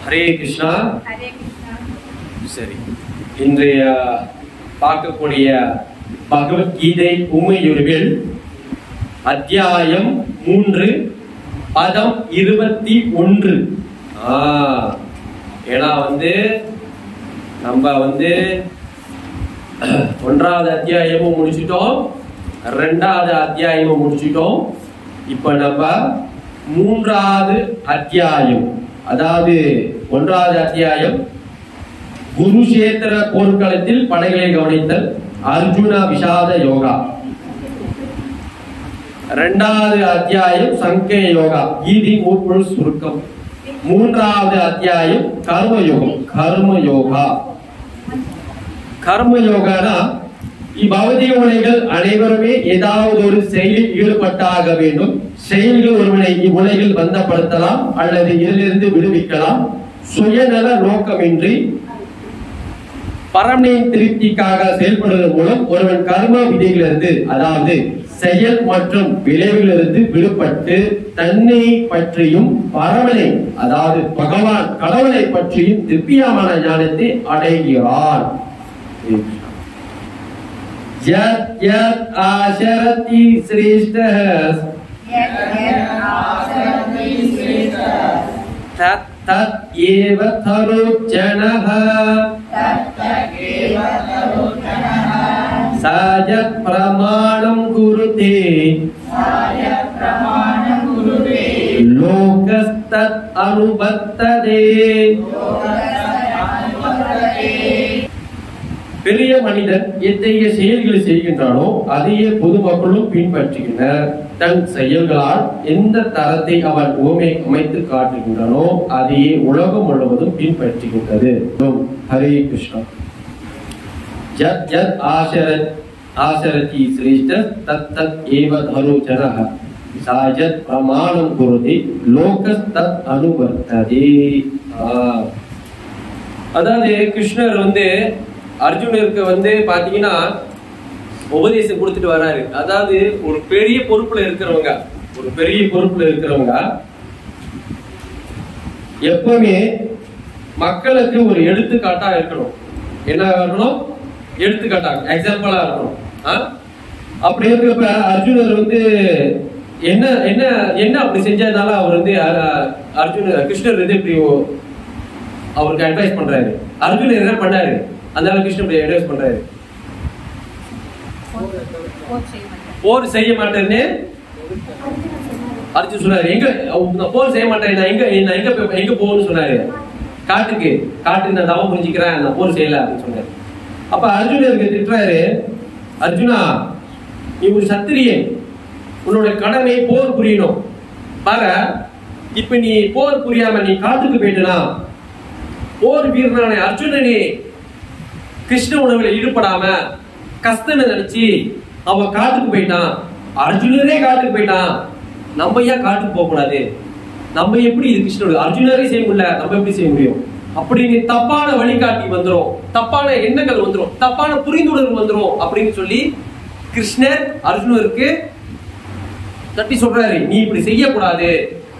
ஹரே கிருஷ்ணா ஹரே கிருஷ்ணா சரி இன்றைய பார்க்கக்கூடிய பகவத்கீதை உமையுருவில் அத்தியாயம் மூன்று பதம் இருபத்தி ஒன்று ஆ, ஏன்னா வந்து நம்ம வந்து ஒன்றாவது அத்தியாயமும் முடிச்சிட்டோம் ரெண்டாவது அத்தியாயமும் முடிச்சிட்டோம் இப்ப நம்ம மூன்றாவது அத்தியாயம் அதாவது ஒன்றாவது அத்தியாயம் குருஷேத்திர போர்க்களத்தில் படைகளை கவனித்தல் அர்ஜுன விஷாத யோகா இரண்டாவது அத்தியாயம் சங்கே யோகா கீதி மூப்பொருள் சுருக்கம் மூன்றாவது அத்தியாயம் கர்ம யோகம் கர்ம யோகா கர்ம யோகானா இப்பௌதிக உலகில் அனைவருமே ஏதாவது ஒரு செயலில் ஈடுபட்டாக வேண்டும் செயல்கள் ஒருவனை இவ்வுலகில் பந்தப்படுத்தலாம் அல்லது இதிலிருந்து விடுவிக்கலாம் சுயநல நோக்கமின்றி பரமனின் திருப்திக்காக செயல்படுவதன் மூலம் ஒருவன் கர்ம விதியிலிருந்து அதாவது செயல் மற்றும் விளைவிலிருந்து விடுபட்டு தன்னை பற்றியும் பரமனை அதாவது பகவான் கடவுளை பற்றியும் திவ்யமான ஞானத்தை அடைகிறான் யத் யத் ஆசரதி சிரேஷ்டः யத் யத் ஆசரதி ஸ்ரேஷ்டः தத் தத் ஏவ தருஜனः தத் தத் ஏவ தருஜனः சஜத் பிரமாணம் குருதே சாய பிரமாணம் குருவே லோகஸ்தத் அனுபத்ததே பெரிய மனிதன் எத்தகைய செயல்களை செய்கின்றானோ அதையே பொதுமக்களும் பின்பற்றுகின்றனர் தன் செயல்களால் எந்த தரத்தை அவன் உவமை அமைத்து காட்டுகின்றானோ அதையே உலகம் முழுவதும் பின்பற்றுகின்றது ஹரே கிருஷ்ணா ஜத் ஜத் ஆசரத் ஆசரதி சிரேஷ்ட தத் தத் ஏவ தரு ஜனः சாஜத் பிரமாணம் குருதி லோகஸ் தத் அனுவர்த்ததே ஆ. அதாவது கிருஷ்ணர் வந்து அர்ஜுனருக்கு வந்து பாத்தீங்கன்னா உபதேசம் கொடுத்துட்டு வராரு அதாவது ஒரு பெரிய பொறுப்புல இருக்கிறவங்க ஒரு பெரிய பொறுப்புல இருக்கிறவங்க எப்பவுமே மக்களுக்கு ஒரு எடுத்துக்காட்டா இருக்கணும் என்ன இருக்கணும் எடுத்துக்காட்டா எக்ஸாம்பிளா இருக்கணும் ஆ? அப்படி இருக்கிறப்ப அர்ஜுனர் வந்து என்ன என்ன என்ன அப்படி செஞ்சதுனால அவர் வந்து அஹ், அர்ஜுனர் கிருஷ்ணர் வந்து இப்படி ஓ- அவருக்கு அட்வைஸ் பண்றாரு அர்ஜுனர் என்ன பண்ணாரு அதனால கிருஷ்ணர் இப்படி அட்வைஸ் பண்றாரு போர் செய்ய மாட்டேன் போர் செய்ய மாட்டேன்னு அர்ஜுன் சொன்னாரு எங்க நான் போர் செய்ய மாட்டேன் நான் எங்க நான் எங்க போய்- எங்க போகணும்னு சொன்னாரு காட்டுக்கு காட்டுக்கு நான் தவம் புரிஞ்சுக்கிறேன் நான் போர் செய்யல அப்படின்னு சொன்னாரு அப்ப அர்ஜுனருக்கு திட்டுறாரு அர்ஜுனா நீ ஒரு சத்திரியன் உன்னோட கடமை போர் புரியணும் பாரு இப்ப நீ போர் புரியாம நீ காட்டுக்கு போயிட்டனா போர் வீரனான அர்ஜுனனே கிருஷ்ண உணவுல ஈடுபடாம கஷ்டம்னு நினைச்சு அவன் காட்டுக்கு போயிட்டான் அர்ஜுனரே காட்டுக்கு போயிட்டான் நம்ம ஏன் காட்டுக்கு போக கூடாது நம்ம எப்படி இது கிருஷ்ணன் அர்ஜுனரே செய்ய முடியல நம்ம எப்படி செய்ய முடியும் அப்படின்னு தப்பான வழிகாட்டி வந்துரும் தப்பான எண்ணங்கள் வந்துரும் தப்பான புரிந்துணர்வு வந்துரும் அப்படின்னு சொல்லி கிருஷ்ணர் அர்ஜுனருக்கு தட்டி சொல்றாரு நீ இப்படி செய்யக்கூடாது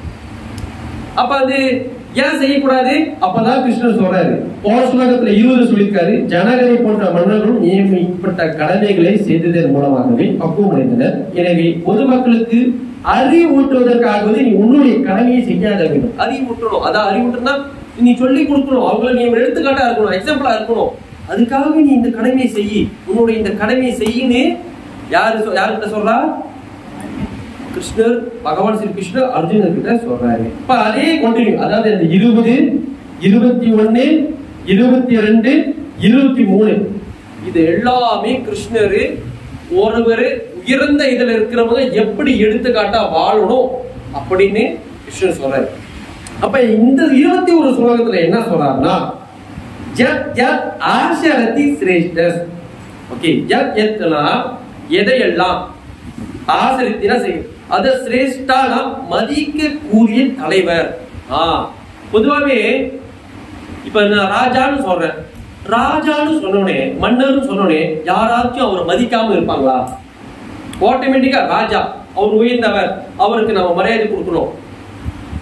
அப்ப அது ஏன் செய்யக்கூடாது அப்பதான் கிருஷ்ணர் சொல்றாரு போன ஸ்லோகத்துல இருபது சொல்லியிருக்காரு ஜனகரை போன்ற மன்னர்களும் நியமிக்கப்பட்ட கடமைகளை செய்ததன் மூலமாகவே பக்குவம் அடைந்தனர் எனவே பொதுமக்களுக்கு அறிவூட்டுவதற்காகவே நீ உன்னுடைய கடமையை செய்யாத வேண்டும் அறிவூட்டணும் அதான் அறிவூட்டுனா நீ சொல்லி கொடுக்கணும் அவங்கள நீ ஒரு எடுத்துக்காட்டா இருக்கணும் எக்ஸாம்பிளா இருக்கணும் அதுக்காக நீ இந்த கடமையை செய்யி உன்னுடைய இந்த கடமையை செய்யின்னு யாரு சொ- யாருக்கிட்ட சொல்றா கிருஷ்ணர் பகவான் ஸ்ரீ கிருஷ்ணர் அர்ஜுனர் கிட்ட சொல்றாரு இப்ப அதே கண்டினியூ அதாவது அந்த இருபது இருபத்தி ஒண்ணு இருபத்தி ரெண்டு இருபத்தி மூணு இது எல்லாமே கிருஷ்ணர் ஒருவர் உயர்ந்த இதுல இருக்கிறவங்க எப்படி எடுத்துக்காட்டா வாழணும் அப்படின்னு கிருஷ்ணர் சொல்றாரு அப்ப இந்த இருபத்தி ஒரு ஸ்லோகத்துல என்ன சொல்றாருன்னா ஜத் ஜத் ஆசரதி சிரேஷ்டஸ் ஓகே ஜத் எத்னா எதையெல்லாம் ஆசரித்தினா செய்யும் அத சிரேஷ்டானா மதிக்க கூறிய தலைவர் ஆ பொதுவாவே இப்ப நான் ராஜான்னு சொல்றேன் ராஜான்னு சொன்னோடனே மன்னர்னு சொன்னோடனே யாராச்சும் அவரை மதிக்காம இருப்பாங்களா ஆட்டோமேட்டிக்கா ராஜா அவர் உயர்ந்தவர் அவருக்கு நம்ம மரியாதை கொடுக்கணும்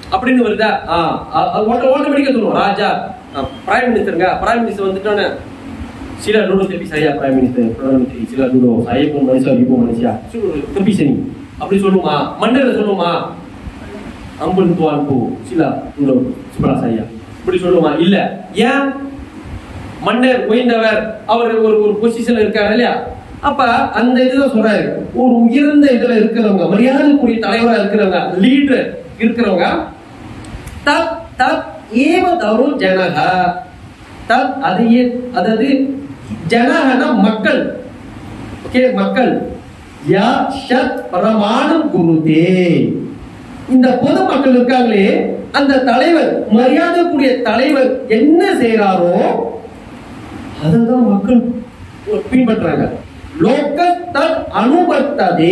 அப்படின்னு வருதா ஆ ஆட்டோமேட்டிக்கா சொல்லுவோம் ராஜா பிரைம் மினிஸ்டருங்க பிரைம் மினிஸ்டர் வந்துட்டோன்னே sila dulu tepi saya prime minister perdana menteri sila dulu saya pun manusia ibu manusia suruh tepi sini அப்படி சொல்லுமா மண்டல சொல்லுமா அம்பன் tuanku sila dulu sebelah saya இப்படி சொல்லுமா இல்ல ஏன் மன்னர் உயர்ந்தவர் அவர் ஒரு ஒரு பொசிஷன்ல இருக்காரு இல்லையா அப்ப அந்த இதுல சொல்றாரு ஒரு உயர்ந்த இதுல இருக்கிறவங்க மரியாதைக்குரிய தலைவரா இருக்கிறவங்க லீடர் இருக்கிறவங்க தத் தத் ஏவ தவறு ஜனக தத் அது ஏ- அதாவது ஜனகனா மக்கள் ஓகே மக்கள் யா ஷத் பிரமாணம் குருதே இந்த பொது மக்கள் இருக்காங்களே அந்த தலைவர் மரியாதைக்குரிய தலைவர் என்ன செய்யறாரோ அதுதான் மக்கள் பின்பற்றாங்க லோக தத் அனுபத்ததே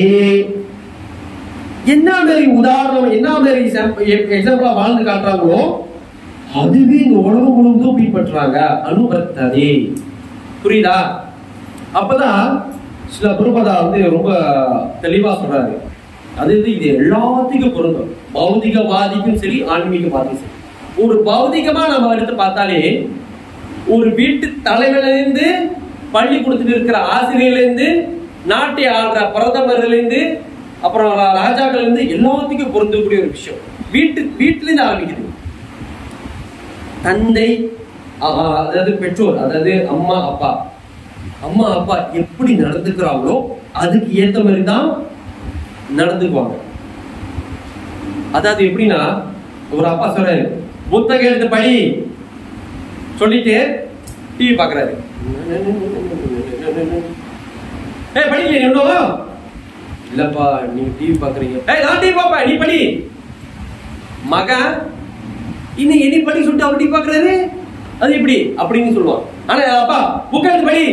என்ன மாதிரி உதாரணம் என்ன மாதிரி எக்ஸாம்பிளா வாழ்ந்து காட்டுறாங்களோ அதுவே இந்த உலகம் முழுவதும் பின்பற்றுறாங்க அனுபத்ததே புரியுதா அப்பதான் சில பிரபதா வந்து ரொம்ப தெளிவா சொல்றாரு அது இது இது எல்லாத்துக்கும் பொருந்தும் பௌதிகவாதிக்கும் சரி ஆன்மீகவாதிக்கும் சரி ஒரு பௌதிகமா நம்ம எடுத்து பார்த்தாலே ஒரு வீட்டு தலைவனிலிருந்து பள்ளிக்கூடத்தில் இருக்கிற ஆசிரியர்லேருந்து நாட்டை ஆள்ற பிரதமர்ல இருந்து அப்புறம் ரா- ராஜாக்கள் இருந்து எல்லாத்துக்கும் பொருந்தக்கூடிய ஒரு விஷயம் வீட்டு வீட்டுல இருந்து ஆரம்பிக்குது தந்தை அ- அ- அதாவது பெற்றோர் அதாவது அம்மா அப்பா அம்மா அப்பா எப்படி நடந்துக்கிறாங்களோ அதுக்கு ஏத்த மாதிரி தான் நடந்துக்குவாங்க அதாவது எப்படின்னா ஒரு அப்பா சொல்றாரு புத்தகம் எடுத்து படி சொல்லிட்டு டிவி பாக்குறாரு ஏய் படிக்கல என்னவோ இல்லப்பா நீங்க டிவி பாக்குறீங்க ஏய் நான் டிவி பாப்பா நீ படி மகன் இன்னும் என்னை படி சொல்லிட்டு அவர் டிவி பாக்குறாரு அது எப்படி அப்படின்னு சொல்லுவான் ஆனா அப்பா புக் எடுத்து படி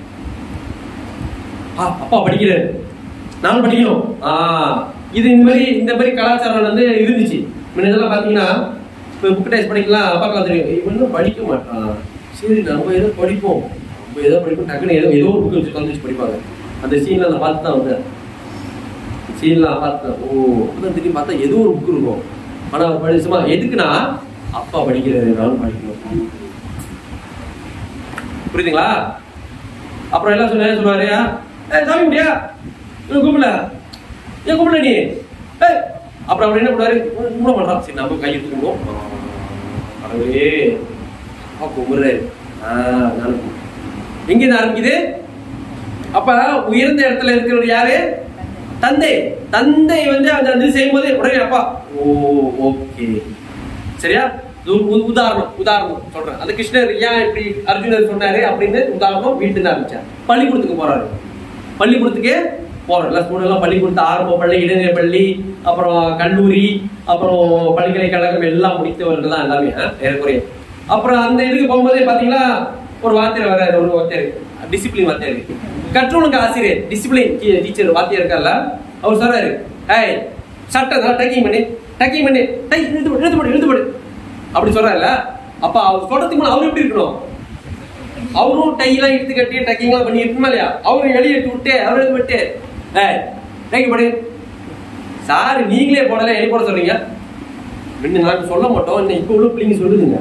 ஆ, அப்பா படிக்கிறாரு நானும் படிக்கணும் ஆ இது இந்த மாதிரி இந்த மாதிரி கலாச்சாரம் வந்து இருந்துச்சு முன்னதெல்லாம் பாத்தீங்கன்னா இப்போ புக் டைஸ் படிக்கலாம் அப்பாக்கெல்லாம் தெரியும் இவன் இன்னும் படிக்க மாட்டான் சரி நம்ம ஏதோ படிப்போம் நம்ம ஏதோ படிப்போம் டக்குன்னு ஏதோ ஏதோ ஒரு புக் வச்சு கலந்து வச்சு படிப்பாங்க அந்த சீன்ல நான் பார்த்து தான் வந்தேன் சீன்லாம் பார்த்தேன் ஓ அப்பதான் திடீர்னு பார்த்தா ஏதோ ஒரு புக் இருக்கும் ஆனா அவர் படிச்சுமா எதுக்குன்னா அப்பா படிக்கிறாரு நானும் படிக்கணும் புரியுதுங்களா அப்புறம் எல்லாம் சொன்ன சொல்லுவாரு ஏ சாமி முடியா இவன் கூப்பிடல ஏன் கூப்பிடல நீ ஏய் அப்புறம் அவர் என்ன பண்ணுவாரு கூட பண்றான் சரி நம்ம கை எடுத்துக்கணும் கடவுளே அப்பா கும்பிடுறாரு ஆ நானும் எங்க இருந்து ஆரம்பிக்குது அப்ப உயர்ந்த இடத்துல இருக்கிறவர் யாரு தந்தை தந்தை வந்து அந்த இது செய்யும்போது உடனே அப்பா ஓ ஓகே சரியா இது ஒரு உ- உதாரணம் உதாரணம் சொல்றேன் அந்த கிருஷ்ணர் ஏன் இப்படி அர்ஜுனர் சொன்னாரு அப்படின்னு உதாரணம் வீட்டுல ஆரம்பிச்சார் பள்ளிக்கூடத்துக்கு போறாரு பள்ளிக்கூடத்துக்கே போறோம் எல்லாம் ஸ்கூல் எல்லாம் பள்ளிக்கூடத்து ஆரம்ப பள்ளி இடைநிலை பள்ளி அப்புறம் கல்லூரி அப்புறம் பல்கலைக்கழகம் எல்லாம் முடித்தவர்கள் தான் எல்லாமே ஆ, ஏறக்குறைய அப்புறம் அந்த இதுக்கு போகும்போதே பாத்தீங்கன்னா ஒரு வாத்தியார் வராரு ஒரு வாத்தியார் டிசிப்ளின் வாத்தியார் கற்றவனுக்கு ஆசிரியர் டிசிப்ளின் டீச்சர் வாத்தியார் இருக்கார்ல அவர் சொல்றாரு ஏய் சட்டை நல்லா டக்கிங் பண்ணி டக்கிங் பண்ணி டை இழுத்து போடு இழுத்து போடு இழுத்து போடு அப்படி சொல்றாருல்ல அப்ப அவர் சொல்றதுக்கு முன்னாடி அவர் எப்படி இருக்கணும் அவரும் டைலாம் எடுத்து கட்டி டக்கிங்லாம் பண்ணி இருக்குமா இல்லையா அவரும் வெளியே எடுத்து விட்டு அவர் எடுத்து விட்டு ஏய் டக்கி போடு சார் நீங்களே போடல என்னை போட சொல்றீங்க ரெண்டு நாள் சொல்ல மாட்டோம் இன்னும் இப்ப உள்ள பிள்ளைங்க சொல்லுதுங்க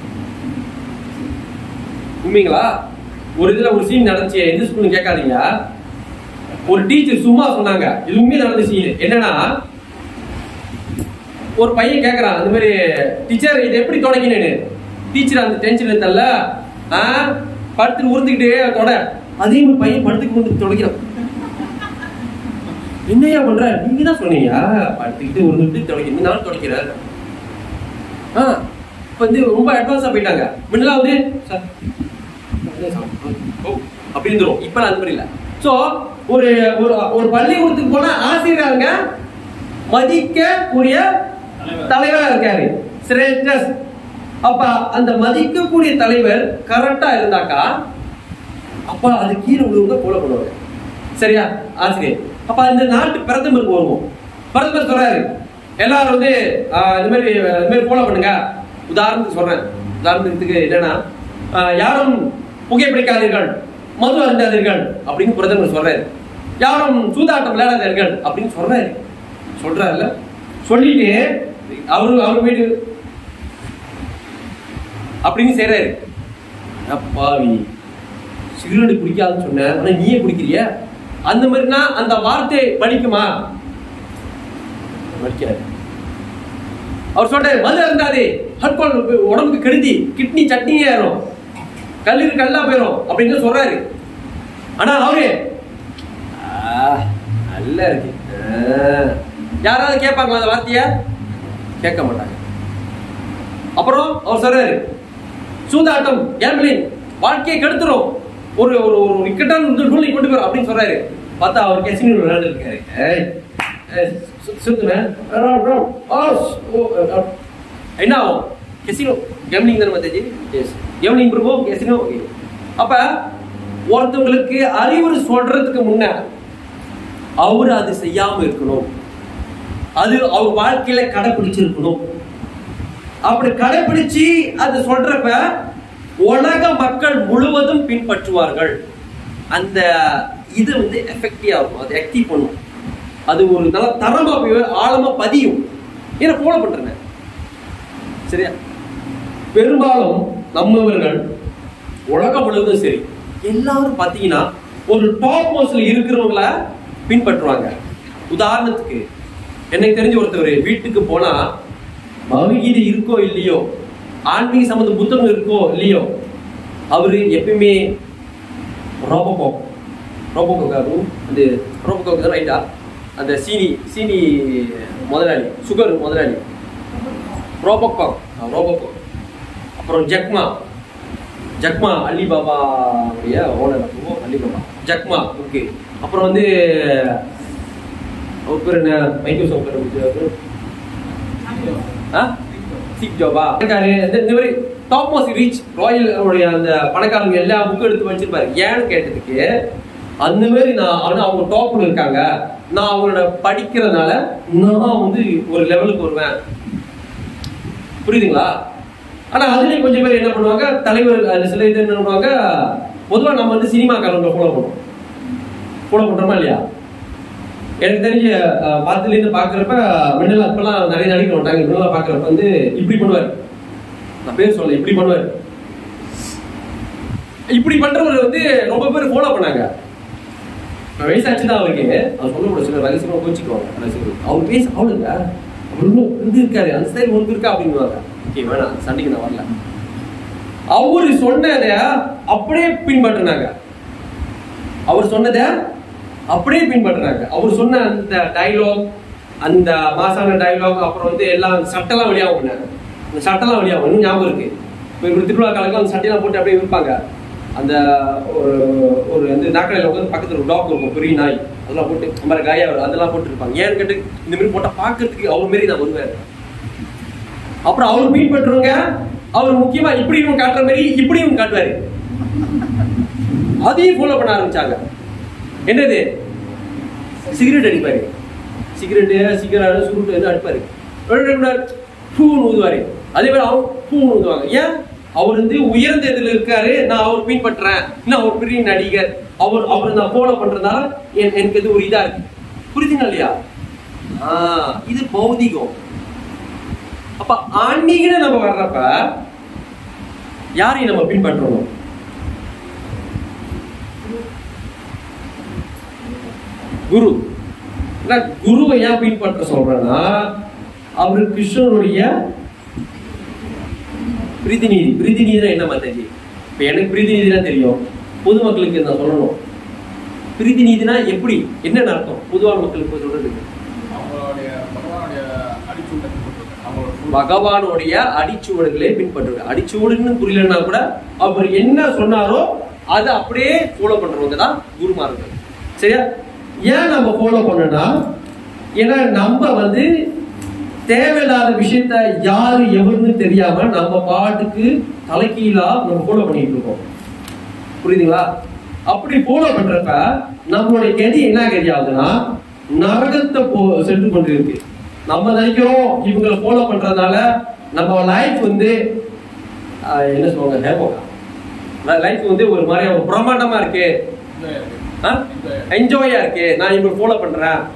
உண்மைங்களா ஒரு இதுல ஒரு சீன் நடந்துச்சு எந்த ஸ்கூல்னு கேட்காதீங்க ஒரு டீச்சர் சும்மா சொன்னாங்க இது உண்மையா நடந்த சீன் என்னன்னா ஒரு பையன் கேக்குறான் அந்த மாதிரி டீச்சர் இது எப்படி தொடங்கினேன்னு டீச்சர் அந்த டென்ஷன் தள்ள ஆ படுத்து உருந்துக்கிட்டே தொட அதே மாதிரி பையன் படுத்துக்கு உருந்து தொடக்கிறான் என்னையா பண்ற நீங்க தான் சொன்னீங்க படுத்துக்கிட்டு உருந்துக்கிட்டு தொடக்கிறீங்க நானும் தொடக்கிறார் ஆ இப்போ வந்து ரொம்ப அட்வான்ஸா போயிட்டாங்க முன்னெல்லாம் வந்து சார் ஓ அப்படி இருந்துரும் இப்ப அந்த மாதிரி இல்ல சோ ஒரு ஒரு ஒரு பள்ளிக்கூடத்துக்கு போனா ஆசிரியராங்க மதிக்கக்கூடிய தலைவரா இருக்காரு சிரேஷ்டஸ் அப்ப அந்த மதிக்கக்கூடிய தலைவர் கரெக்டா இருந்தாக்கா அப்ப அது கீழே உள்ளவங்க போல பண்ணுவாங்க சரியா ஆசிரியர் அப்ப இந்த நாட்டு பிரதமருக்கு வருவோம் பிரதமர் சொல்றாரு எல்லாரும் வந்து ஆஹ், இந்த மாதிரி இந்த மாதிரி ஃபாலோ பண்ணுங்க உதாரணத்துக்கு சொல்றேன் உதாரணத்துக்கு என்னன்னா ஆஹ், யாரும் புகைப்பிடிக்காதீர்கள் மது அருந்தாதீர்கள் அப்படின்னு பிரதமர் சொல்றாரு யாரும் சூதாட்டம் விளையாடாதீர்கள் அப்படின்னு சொல்றாரு சொல்றாருல்ல சொல்லிட்டு அவரு அவர் வீடு அப்படின்னு செய்யறாரு பாவி சிகரெட் குடிக்காதுன்னு சொன்ன ஆனா நீயே குடிக்கிறிய அந்த மாதிரினா அந்த வார்த்தை பலிக்குமா பலிக்காது அவர் சொல்றாரு மது இருந்தாதே ஹட்கோல் உடம்புக்கு கெடுதி கிட்னி சட்னியே ஏறும் கல்லீரல் கல்லா போயிடும் அப்படின்னு சொல்றாரு ஆனா அவரு ஆ, நல்லா இருக்கு ஆ. யாராவது கேட்பாங்களா அந்த வார்த்தைய கேட்க மாட்டாங்க அப்புறம் அவர் சொல்றாரு சூதாட்டம் கேம்பிளிங் வாழ்க்கையை கெடுத்துரும் ஒரு ஒரு ஒரு இக்கட்டான இந்த சூழ்நிலை கொண்டு போயிடும் அப்படின்னு சொல்றாரு பார்த்தா அவர் கெசினோ விளையாண்டு இருக்காரு ஏய், ஏய், சு- சுத்துன ரவுண்ட், ரவுண்ட், பாஸ். ஓ, அ, என்ன ஆகும் கெசினோ கேம்லிங் தானே Mataji yes gambling Prabhu casino okay அப்ப ஒருத்தவங்களுக்கு அறிவுரை சொல்றதுக்கு முன்ன அவர் அது செய்யாம இருக்கணும் அது அவர் வாழ்க்கையில கடைபிடிச்சிருக்கணும் அப்படி கடைபிடிச்சு அது சொல்றப்ப உலக மக்கள் முழுவதும் பின்பற்றுவார்கள் அந்த இது வந்து எஃபெக்டிவா இருக்கும் அது ஆக்டிவ் பண்ணும் அது ஒரு நல்ல தரமா போய் ஆழமா பதியும் ஏன்னா ஃபாலோ பண்றேன் சரியா பெரும்பாலும் நம்மவர்கள் உலகம் முழுவதும் சரி எல்லாரும் பார்த்தீங்கன்னா ஒரு டாப் மோஸ்ட்ல இருக்கிறவங்கள பின்பற்றுவாங்க உதாரணத்துக்கு எனக்கு தெரிஞ்ச ஒருத்தவர் வீட்டுக்கு போனா பகவத்கீதை இருக்கோ இல்லையோ ஆன்மீக சம்பந்த புத்தகம் இருக்கோ இல்லையோ அவரு எப்பயுமே ரோபோகோ ரோபோகோ காரு அந்த ரோபோகோ தான் ரைட்டா அந்த சீனி சீனி முதலாளி சுகர் முதலாளி ரோபோகோ ரோபோகோ அப்புறம் ஜக்மா ஜக்மா அலிபாபா உடைய ஓனர் அப்போ அலிபாபா ஜக்மா ஓகே அப்புறம் வந்து அவர் பேர் என்ன மைக்ரோசாஃப்ட் பேர் முடிச்சாரு சிக் ஜோபா இருக்காரு இந்த இந்த மாதிரி டாப் மோஸ்ட் ரீச் ராயல் உடைய அந்த பணக்காரங்க எல்லா புக்கும் எடுத்து வச்சிருப்பாரு ஏன்னு கேட்டதுக்கு அந்த மாதிரி நான் ஆனா அவங்க டாப்ல இருக்காங்க நான் அவங்களோட படிக்கிறதுனால நான் வந்து ஒரு லெவலுக்கு வருவேன் புரியுதுங்களா ஆனா அதுலயும் கொஞ்சம் பேர் என்ன பண்ணுவாங்க தலைவர் அது சில இது என்ன பண்ணுவாங்க பொதுவா நம்ம வந்து சினிமாக்காரங்களை ஃபாலோ பண்ணுவோம் ஃபாலோ பண்றோமா இல்லையா எனக்கு தெரிஞ்ச அஹ், படத்துல இருந்து பாக்குறப்ப மின்னலா இப்பெல்லாம் நிறைய நடிகர் வந்தாங்க மின்னலா பாக்குறப்ப வந்து இப்படி பண்ணுவார் நான் பேர் சொல்ல இப்படி பண்ணுவார் இப்படி பண்றவர் வந்து ரொம்ப பேர் ஃபாலோ பண்ணாங்க இப்ப வயசாச்சு தான் அவருக்கு அவர் சொல்லக்கூட சில ரகசியமா கோச்சிக்குவாங்க ரசிகர்கள். அவர் பேச அவளுங்க அவர் இன்னும் இது இருக்காரு அந்த ஸ்டைல் ஒன்று இருக்கா அப்படின்னுவாங்க ஓகே வேணாம் சண்டைக்கு நான் வரல அவரு சொன்னதை அப்படியே பின்பற்றினாங்க அவர் சொன்னதை அப்படியே பின்பற்றுறாங்க அவர் சொன்ன அந்த டைலாக் அந்த மாசான டைலாக் அப்புறம் வந்து எல்லாம் சட்டெல்லாம் வெளியாகும் பண்ணாங்க அந்த சட்டெல்லாம் வெளியாகும் இன்னும் ஞாபகம் இருக்கு இப்போ இப்படி திருவிழா காலத்துல அந்த சட்டையெல்லாம் போட்டு அப்படியே விற்பாங்க அந்த ஒரு ஒரு வந்து நாக்கடையில் உட்காந்து பக்கத்துல ஒரு டாக் இருக்கும் பெரிய நாய் அதெல்லாம் போட்டு இந்த மாதிரி காயா வரும் அதெல்லாம் போட்டு இருப்பாங்க ஏன்னு கேட்டு இந்த மாதிரி போட்டா பார்க்கறதுக்கு அவர் மாரி நான் வருவார் அப்புறம் அவர் பின்பற்றுவங்க அவர் முக்கியமா இப்படியும் காட்டுற மாதிரி இப்படியும் காட்டுவாரு அதையும் ஃபாலோ பண்ண ஆரம்பிச்சாங்க என்னது சிகரெட் அடிப்பாரு சிகரெட்டு சிகரெட் சுருட்டு எல்லாம் அடிப்பாரு ரெண்டு ரெண்டு நேரம் பூன்னு ஊதுவாரு அதே மாதிரி அவங்க பூன்னு ஊதுவாங்க ஏன் அவர் வந்து உயர்ந்த இதுல இருக்காரு நான் அவர் பின்பற்றுறேன் இன்னும் அவர் பெரிய நடிகர் அவர் அவர் நான் ஃபாலோ பண்றதுனால என்- எனக்கு இது ஒரு இதா இருக்கு புரியுதுங்களா இல்லையா ஆஹ் இது பௌதிகம் அப்ப ஆன்மீகன்னு நம்ம வர்றப்ப யாரையும் நம்ம பின்பற்றணும் குரு நான் குருவை ஏன் பின்பற்ற சொல்றேன்னா அவர் கிருஷ்ணனுடைய பிரதிநிதி பிரதிநிதினா என்ன மாதாஜி இப்ப எனக்கு பிரதிநிதினா தெரியும் பொதுமக்களுக்கு நான் சொல்லணும் பிரதிநிதினா எப்படி என்ன அர்த்தம் பொதுவான மக்களுக்கு சொல்றதுக்கு அவங்களுடைய பகவானுடைய அடிச்சூட்டை பின்பற்றுறது. அவங்களோட full பகவானுடைய அடிச்சுவடுகளை பின்பற்றுங்க அடிச்சுவடுன்னு புரியலன்னா கூட அவர் என்ன சொன்னாரோ அதை அப்படியே ஃபாலோ பண்றவங்க தான் குருமார்கள் சரியா ஏன் நம்ம ஃபாலோ பண்ணனா ஏன்னா நம்ம வந்து தேவையில்லாத விஷயத்த யாரு எவருன்னு தெரியாம நம்ம பாட்டுக்கு தலைக்கீழா நம்ம ஃபாலோ பண்ணிட்டு இருக்கோம் புரியுதுங்களா அப்படி ஃபாலோ பண்றப்ப நம்மளுடைய கதி என்ன கதி ஆகுதுன்னா நரகத்தை போ சென்று கொண்டு இருக்கு நம்ம நினைக்கிறோம் இவங்களை ஃபாலோ பண்றதுனால நம்ம லைஃப் வந்து ஆஹ், என்ன சொல்லுவாங்க ஹேமோகா லைஃப் வந்து ஒரு மாதிரி ஒரு பிரம்மாண்டமா இருக்கு enjoy இருக்கு. Enjoy. என்ஜாயா இருக்கு நான் இவங்க ஃபாலோ பண்றேன்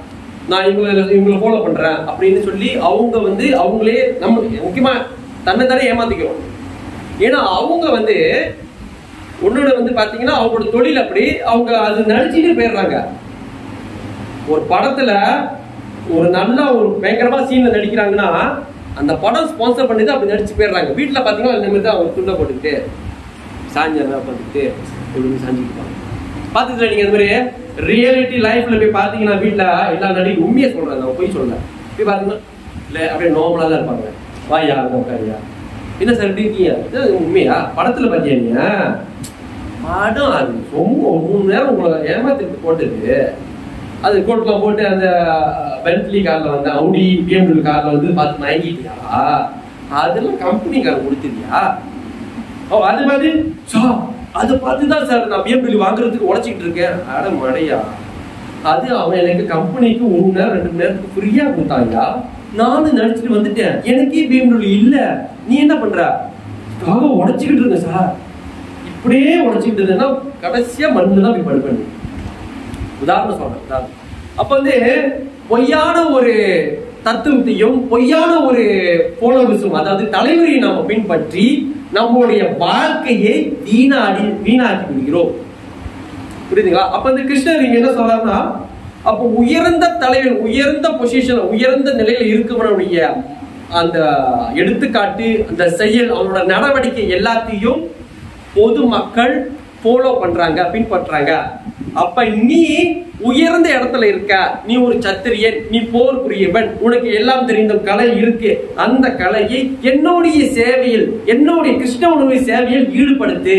நான் இவங்களை இவங்களை ஃபாலோ பண்றேன் அப்படின்னு சொல்லி அவங்க வந்து அவங்களே நம்ம முக்கியமா தன்னை தானே ஏமாத்திக்கிறோம் ஏன்னா அவங்க வந்து உன்னோட வந்து பாத்தீங்கன்னா அவங்களோட தொழில் அப்படி அவங்க அது நடிச்சுட்டு போயிடுறாங்க ஒரு படத்துல ஒரு நல்ல ஒரு பயங்கரமா சீன்ல நடிக்கிறாங்கன்னா அந்த படம் ஸ்பான்சர் பண்ணி தான் அப்படி நடிச்சு போயிடுறாங்க வீட்டுல பாத்தீங்கன்னா இந்த மாதிரி தான் அவங்க துண்டை போட்டுக்கிட்டு சாஞ்சா பண்ணிட்டு இப்படி சாஞ்சிக்கிட்டாங்க பாத்துக்கல நீங்க இந்த மாதிரி ரியாலிட்டி லைஃப்ல போய் பாத்தீங்கன்னா வீட்டுல எல்லா நடிகை உண்மையை சொல்றாங்க அவங்க போய் சொல்ல போய் பாத்தீங்கன்னா இல்ல அப்படியே நார்மலா தான் இருப்பாங்க வாயா அங்க உட்காரியா என்ன சார் இப்படி இருக்கீங்க இது உண்மையா படத்துல பாத்தியா நீங்க படம் அது ரொம்ப ஒரு மூணு நேரம் உங்களை ஏமாத்திட்டு போட்டது அது கோட்லாம் போட்டு அந்த பென்ட்லி கார்ல வந்து அவுடி பிஎம்டபிள்யூ கார்ல வந்து பார்த்து வாங்கிட்டியா அதெல்லாம் கம்பெனிக்காரன் கொடுத்துருக்கியா ஓ அது மாதிரி சார் அதை பார்த்து தான் சார் நான் பிஎம்டபிள்யூ வாங்குறதுக்கு உழைச்சிக்கிட்டு இருக்கேன் அட மடையா அது அவன் எனக்கு கம்பெனிக்கு ஒரு மணி நேரம் ரெண்டு மணி நேரத்துக்கு ஃப்ரீயா கொடுத்தாயா நானும் நடிச்சுட்டு வந்துட்டேன் எனக்கே பிஎம்டபிள்யூ இல்ல நீ என்ன பண்ற காக உடைச்சிக்கிட்டு இருங்க சார் இப்படியே உடைச்சிக்கிட்டு இருந்தேன்னா கடைசியா மண்ணில் தான் போய் படுப்பேன் உதாரணம் சொல்றேன் உதாரணம் அப்ப வந்து பொய்யான ஒரு தத்துவத்தையும் பொய்யான ஒரு போலவிசும் அதாவது தலைவரையை நாம பின்பற்றி நம்மளுடைய வாழ்க்கையை வீணாடி வீணாக்கி விடுகிறோம் புரியுதுங்களா அப்ப இந்த கிருஷ்ணர் இங்க என்ன சொல்றாருன்னா அப்போ உயர்ந்த தலைவன் உயர்ந்த பொசிஷன் உயர்ந்த நிலையில இருக்கவனுடைய அந்த எடுத்துக்காட்டு அந்த செயல் அவனோட நடவடிக்கை எல்லாத்தையும் பொதுமக்கள் ஃபாலோ பண்றாங்க பின்பற்றாங்க அப்ப நீ உயர்ந்த இடத்துல இருக்க நீ ஒரு சத்திரியன் நீ போர் புரியவன் உனக்கு எல்லாம் தெரிந்த கலை இருக்கு அந்த கலையை என்னுடைய சேவையில் என்னுடைய கிருஷ்ணனுடைய சேவையில் ஈடுபடுத்து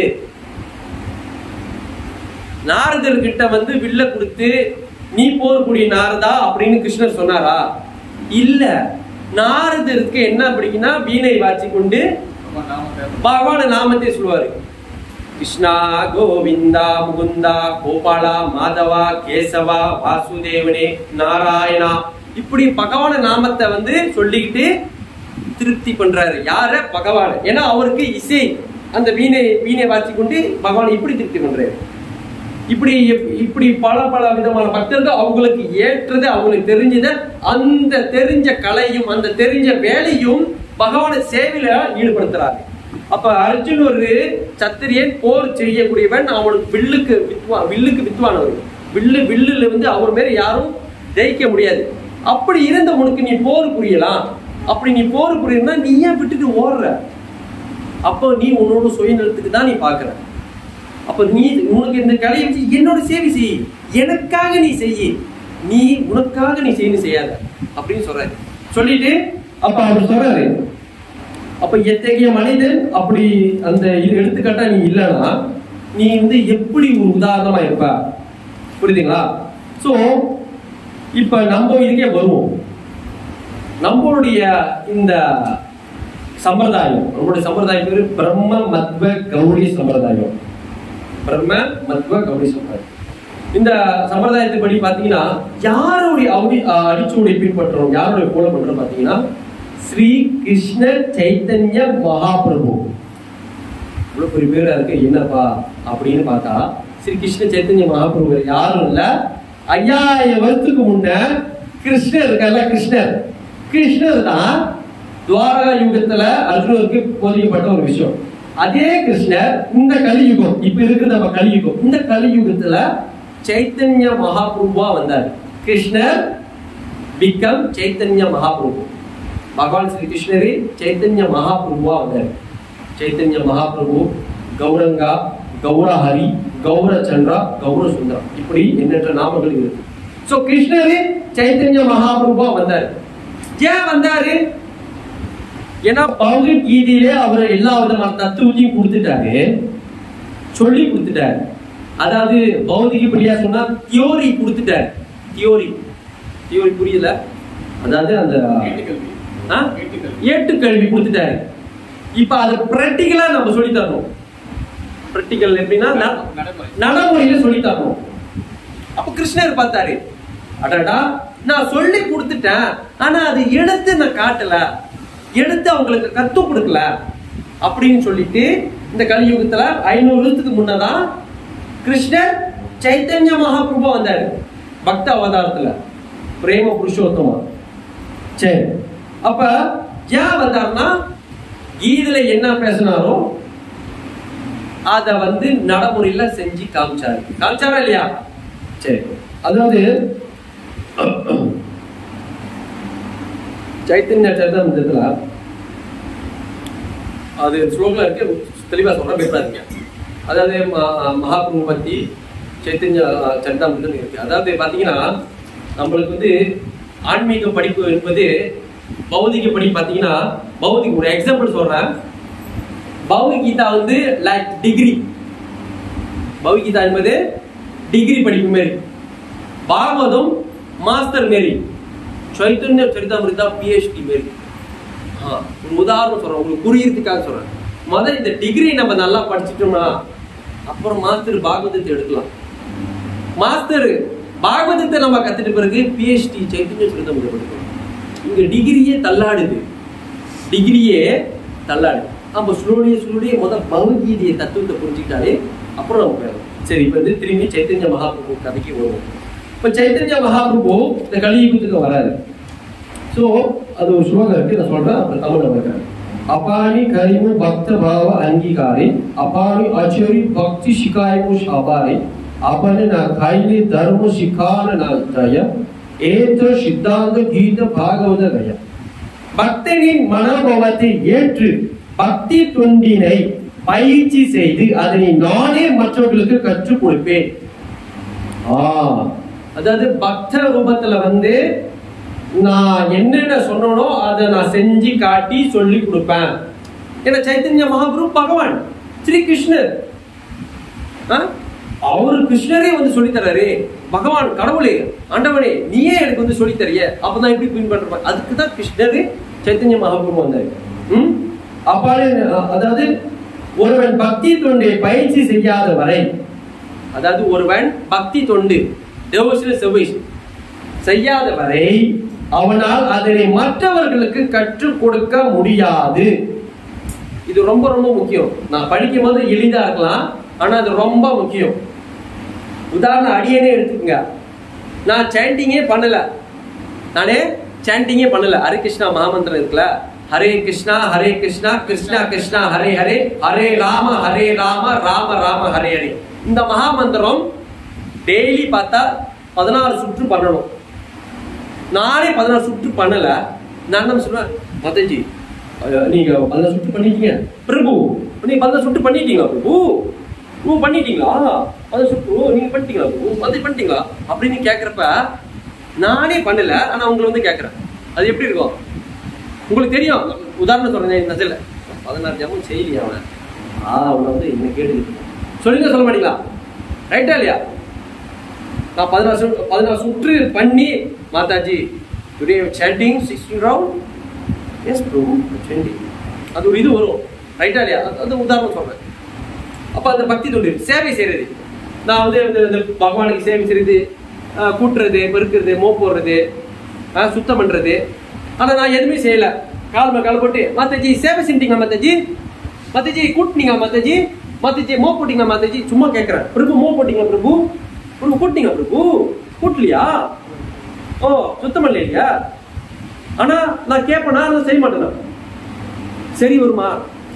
நாரதர் கிட்ட வந்து வில்ல கொடுத்து நீ போர் புரிய நாரதா அப்படின்னு கிருஷ்ணர் சொன்னாரா இல்ல நாரதருக்கு என்ன பிடிக்குன்னா வீணை வாச்சி கொண்டு ரொம்ப நாம தேவை பகவான நாமத்தை சொல்லுவாரு கிருஷ்ணா கோவிந்தா முகுந்தா கோபாலா மாதவா கேசவா வாசுதேவனே நாராயணா இப்படி பகவான நாமத்தை வந்து சொல்லிக்கிட்டு திருப்தி பண்றாரு யார பகவான் ஏன்னா அவருக்கு இசை அந்த வீணை வீணை வாசி கொண்டு பகவான் இப்படி திருப்தி பண்றாரு இப்படி இப்படி பல பல விதமான பக்தர்கள் அவங்களுக்கு ஏற்றது அவங்களுக்கு தெரிஞ்சத அந்த தெரிஞ்ச கலையும் அந்த தெரிஞ்ச வேலையும் பகவான சேவையில ஈடுபடுத்துறாரு அப்ப அர்ஜுன் ஒரு சத்திரியன் போர் செய்யக்கூடியவன் அவனுக்கு வில்லுக்கு வித்வா வில்லுக்கு வித்வானவர் வில்லு வில்லுல வந்து அவர் மேல யாரும் ஜெயிக்க முடியாது அப்படி இருந்த உனக்கு நீ போர் புரியலாம் அப்படி நீ போர் புரியணும்னா நீ ஏன் விட்டுட்டு ஓடுற அப்போ நீ உன்னோட சுயநலத்துக்கு தான் நீ பாக்குற அப்ப நீ உனக்கு இந்த கலையை வச்சு என்னோட சேவை செய் எனக்காக நீ செய் நீ உனக்காக நீ செய்யணும் செய்யாத அப்படின்னு சொல்றாரு சொல்லிட்டு அப்ப அவர் சொல்றாரு அப்ப எத்தகைய மனிதன் அப்படி அந்த இது எடுத்துக்காட்டா நீ இல்லைன்னா நீ வந்து எப்படி ஒரு உதாரணமா இருப்ப புரியுதுங்களா சோ இப்ப நம்ம இதுக்கே வருவோம் நம்மளுடைய இந்த சம்பிரதாயம் நம்மளுடைய சம்பிரதாயம் பேரு பிரம்ம மத்வ கௌரி சம்பிரதாயம் பிரம்ம மத்வ கௌரி சம்பிரதாயம் இந்த சம்பிரதாயத்தின்படி பாத்தீங்கன்னா யாருடைய அடி அடிச்சுவடை பின்பற்றுறோம் யாருடைய போல பண்றோம் பாத்தீங்கன்னா ஸ்ரீ கிருஷ்ண சைத்தன்ய மகாபிரபு இவ்வளவு பெரிய பேரா இருக்கு என்னப்பா அப்படின்னு பார்த்தா ஸ்ரீ கிருஷ்ண சைத்தன்ய மகாபிரபு யாரும் இல்ல ஐயாயிரம் வருஷத்துக்கு முன்ன கிருஷ்ணர் இருக்கார்ல கிருஷ்ணர் கிருஷ்ணர் தான் துவாரகா யுகத்துல அர்ஜுனருக்கு போதிக்கப்பட்ட ஒரு விஷயம் அதே கிருஷ்ணர் இந்த கலியுகம் இப்ப இருக்கு நம்ம கலியுகம் இந்த கலியுகத்துல சைத்தன்ய மகாபிரபுவா வந்தார் கிருஷ்ணர் பிகம் சைத்தன்ய மகாபிரபு பகவான் ஸ்ரீ கிருஷ்ணரே சைத்தன்ய மகாபிரபுவா வந்தார் சைத்தன்ய மகாபிரபு கௌரங்கா கௌரஹரி கௌரச்சந்திரா கௌர சுந்தரம் இப்படி எண்ணற்ற நாமங்கள் இருக்கு சோ கிருஷ்ணரே சைத்தன்ய மகாபிரபுவா வந்தார் ஏன் வந்தாரு ஏன்னா பகவத்கீதையிலே அவர் எல்லா விதமான தத்துவத்தையும் கொடுத்துட்டாரு சொல்லி கொடுத்துட்டாரு அதாவது பௌதிகப்படியா சொன்னா தியோரி கொடுத்துட்டாரு தியோரி தியோரி புரியல அதாவது அந்த ஏட்டுக்கல்வி ஆ? ஏட்டுக்கல்வி ஏட்டுக்கல்வி கொடுத்துட்டாரு இப்ப அது பிராக்டிக்கலா நம்ம சொல்லி தரணும் பிராக்டிக்கல் எப்படின்னா ந- நடைமுறை நடைமுறையில சொல்லி தரணும் அப்ப கிருஷ்ணர் பார்த்தாரு அடடா நான் சொல்லி கொடுத்துட்டேன் ஆனா அது எடுத்து நான் காட்டல எடுத்து அவங்களுக்கு கத்து கொடுக்கல அப்படின்னு சொல்லிட்டு இந்த கலியுகத்துல ஐநூறு வருஷத்துக்கு முன்னதான் கிருஷ்ணர் சைத்தன்ய மகாபிரபு வந்தாரு பக்த அவதாரத்துல பிரேம புருஷோத்தமா சரி அப்ப ஏன் வந்தாருன்னா கீதையில என்ன பேசினாரோ அத வந்து நடைமுறையில செஞ்சு காமிச்சாரு காமிச்சாரா இல்லையா சரி அதாவது சைத்தன்ய சரிதாமிரத்துல அது ஸ்லோகல இருக்கு தெளிவா சொல்றேன் பேசாதீங்க அதாவது ம- மகாபிரபு பத்தி சைத்தன்ய சரிதாமிரதம் இருக்கு அதாவது பாத்தீங்கன்னா நம்மளுக்கு வந்து ஆன்மீக படிப்பு என்பது பௌதிக படிப்பு பாத்தீங்கன்னா பௌதிக ஒரு எக்ஸாம்பிள் சொல்றேன் பௌதிகீதா வந்து லைக் டிகிரி பௌதிகீதா என்பது டிகிரி படிப்பு மாரி பாகவதம் மாஸ்டர் மாரி சைத்தன்ய சரிதாமிரதா பிஹெச்டி மாரி ஆ, ஒரு உதாரணம் சொல்றேன் உங்களுக்கு புரியறதுக்காக சொல்றேன் முதல்ல இந்த டிகிரி நம்ம நல்லா படிச்சிட்டோம்னா அப்புறம் மாஸ்டர் பாகவதத்தை எடுக்கலாம் மாஸ்டர் பாகவதத்தை நம்ம கத்துட்ட பிறகு பிஹெச்டி சைத்தன்ய சரிதாமிரதம் படிக்கணும் இங்க டிகிரியே தள்ளாடுது டிகிரியே தள்ளாடுது நம்ம ஸ்லோலியே ஸ்லோலியே முதல் பகவத்கீதையை தத்துவத்தை புரிஞ்சுக்கிட்டாலே அப்புறம் நம்ம போயிடலாம் சரி இப்போ வந்து திரும்பி சைத்தன்ய மகாபிரபு கதைக்கு வருவோம் இப்போ சைத்தன்ய மகாபிரபு இந்த கலியுகத்துக்கு வராரு ஸோ அது ஒரு ஸ்லோகம் இருக்கு நான் சொல்றேன் அப்புறம் தமிழ்ல வைக்கிறேன் அபானி கரிமு பக்த பாவ அங்கீகாரி அபானி அச்சரி பக்தி ಶಿಕಾಯಮು ಶಾಬಾರಿ ಅಪನೆ ನಾ ಖಾಯಿಲಿ ಧರ್ಮ ಶಿಖಾನ ನಾ ಜಯ ஏத்த சித்தாந்த கீத பாகவத கய பக்தனின் மனோபவத்தை ஏற்று பக்தி தொண்டினை பயிற்சி செய்து அதனை நானே மற்றவர்களுக்கு கற்றுக் கொடுப்பேன் ஆ, அதாவது பக்த ரூபத்துல வந்து நான் என்னென்ன சொன்னனோ அதை நான் செஞ்சு காட்டி சொல்லி கொடுப்பேன் ஏன்னா சைத்தன்ய மகாபுரு பகவான் ஸ்ரீ கிருஷ்ணர் ஆ? அவரு கிருஷ்ணரே வந்து சொல்லி தர்றாரு பகவான் கடவுளே ஆண்டவனே நீயே எனக்கு வந்து சொல்லி தரிய அப்பதான் எப்படி பின்பற்ற அதுக்கு தான் கிருஷ்ணரு சைத்தன்ய மகாபுரு வந்தாரு ம்? அப்பாலே அதாவது ஒருவன் பக்தி தொண்டை பயிற்சி செய்யாத வரை அதாவது ஒருவன் பக்தி தொண்டு devotional service செய்யாத வரை அவனால் அதனை மற்றவர்களுக்கு கற்றுக் கொடுக்க முடியாது இது ரொம்ப ரொம்ப முக்கியம் நான் படிக்கும் போது எளிதா இருக்கலாம் ஆனா அது ரொம்ப முக்கியம் உதாரணம் அடியனே எடுத்துக்கங்க நான் சாண்டிங்கே பண்ணல நானே சாண்டிங்கே பண்ணல ஹரே கிருஷ்ணா மகாமந்திரம் இருக்குல்ல ஹரே கிருஷ்ணா ஹரே கிருஷ்ணா கிருஷ்ணா கிருஷ்ணா ஹரே ஹரே ஹரே ராம ஹரே ராம ராம ராம ஹரே ஹரே இந்த மகாமந்திரம் டெய்லி பார்த்தா பதினாறு சுற்று பண்ணணும் நானே பதினாறு சுற்று பண்ணல நான் என்ன சொல்லுவேன் மாதாஜி அஹ், நீங்க பதினாறு சுற்று பண்ணிட்டீங்க பிரபு நீங்க பதினாறு சுற்று பண்ணிட்டீங்களா பிரபு ஓ பண்ணிட்டீங்களா பதினாறு சுற்று ஓ நீங்க பண்ணிட்டீங்களா பிரபு அது பண்ணிட்டீங்களா அப்படின்னு கேக்குறப்ப நானே பண்ணல ஆனா உங்களை வந்து கேக்குறேன் அது எப்படி இருக்கும் உங்களுக்கு தெரியும் உதாரணம் சொல்றேன் நதில் பதினாறு ஜாமும் செய்யலையா அவன் ஆ அவனை வந்து என்ன கேட்டு சொல்லுங்க சொல்ல மாட்டீங்களா ரைட்டா இல்லையா நான் பதினாறு சுற்று பதினாறு சுற்று பண்ணி Mataji today chanting sixteen round yes bro chanting அது ஒரு இது வரும் ரைட்டா இல்லையா அது- அது உதாரணம் சொல்றேன் அப்போ அந்த பக்தி தொண்டு சேவை செய்யறது நான் வந்து இந்த இந்த பகவானுக்கு சேவை செய்யறது ஆஹ், கூட்டுறது பெருக்கிறது மோப் போடுறது ஆஹ், சுத்தம் பண்றது ஆனா நான் எதுவுமே செய்யல கால் மேல கால் போட்டு மாதாஜி சேவை செஞ்சீங்களா மாதாஜி மாதாஜி கூட்டினீங்க மாதாஜி மாதாஜி மோ போட்டீங்களா மாதாஜி சும்மா கேட்கறேன் பிரபு மோ போட்டீங்களா பிரபு பிரபு கூட்டிங்க பிரபு கூட்டலையா ஓ சுத்தம் பண்ணலையா ஆனா நான் கேட்பேனா நான் செய்ய மாட்டேனா சரி வருமா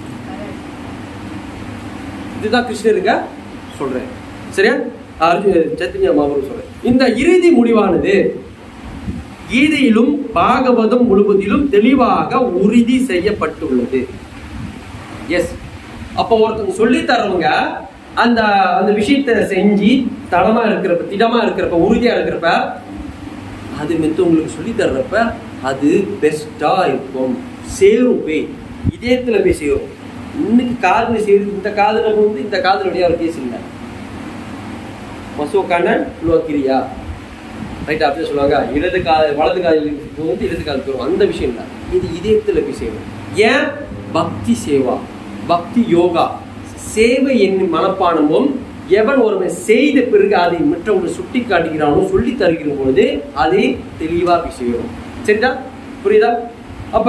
இதுதான் கிருஷ்ணருங்க சொல்றேன் சரியா அர்ஜுன் சைத்தன்யா மாபுரம் சொல்றேன் இந்த இறுதி முடிவானது கீதையிலும் பாகவதம் முழுவதிலும் தெளிவாக உறுதி செய்யப்பட்டுள்ளது எஸ் அப்போ ஒருத்தவங்க சொல்லி தரவங்க அந்த அந்த விஷயத்தை செஞ்சு தடமா இருக்கிறப்ப திடமா இருக்கிறப்ப உறுதியா இருக்கிறப்ப அது மத்தவங்களுக்கு சொல்லி தர்றப்ப அது பெஸ்டா இருக்கும் சேரும் போய் இதயத்துல போய் சேரும் இன்னைக்கு காதுல சேருது இந்த காதுல வந்து இந்த காதுல வழியா ஒரு கேஸ் இல்லை மசோக்கான லோக்கிரியா ரைட் அப்படியே சொல்லுவாங்க இடது காது வலது காதில் வந்து இடது காது போயிடும் அந்த விஷயம் இல்லை இது இதயத்துல போய் சேரும் ஏன் பக்தி சேவா பக்தி யோகா சேவை என்னும் மனப்பானமும் எவன் ஒருவன் செய்த பிறகு அதை மற்றவங்க சுட்டி காட்டுகிறானோ சொல்லி தருகிற பொழுது அதை தெளிவா போய் சேரும் சரிதா புரியுதா அப்ப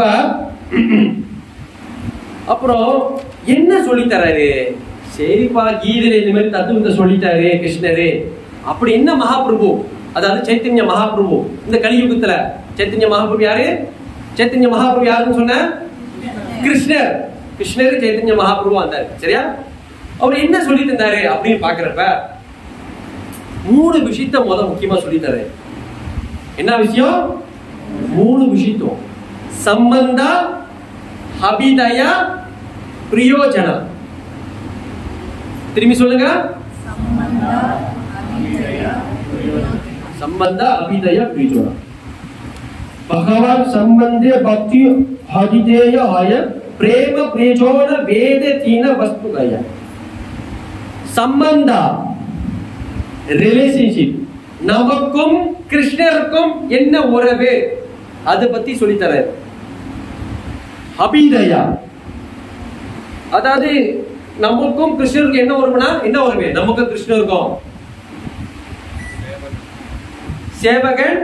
அப்புறம் என்ன சொல்லி தராரு சரிப்பா கீதையில இந்த மாதிரி தத்துவத்தை சொல்லிட்டாரு கிருஷ்ணரு அப்படி என்ன மகாபிரபு அதாவது சைத்தன்ய மகாபிரபு இந்த கலியுகத்துல சைத்தன்ய மகாபிரபு யாரு சைத்தன்ய மகாபிரபு யாருன்னு சொன்ன கிருஷ்ணர் கிருஷ்ணர் சைத்தன்ய மகாபிரபு வந்தாரு சரியா அவர் என்ன சொல்லி தந்தாரு அப்படின்னு பாக்குறப்ப மூணு விஷயத்த முத முக்கியமா சொல்லி தர்றாரு என்ன விஷயம் மூணு விஷயம் சம்பந்த அபிதய பிரயோஜன திரும்பி சொல்லுங்க ಸಂಬಂಧ ಅಭಿದಯ ಪ್ರಯೋಜನ ಭಗವಾನ್ ಸಂಬಂಧೆ ಭಕ್ತಿ ಹರಿದೇಯ ಆಯ ಪ್ರೇಮ ಪ್ರಯೋಜನ ವೇದ ತೀನ ವಸ್ತುಗಯ சம்பந்த ரிலேஷன்ஷிப் நமக்கும் கிருஷ்ணருக்கும் என்ன உறவு அதை பத்தி சொல்லித்தர அபிதயா அதாவது நமக்கும் கிருஷ்ணருக்கும் என்ன உறவுனா என்ன உறவு நமக்கும் கிருஷ்ணருக்கும் சேவகன்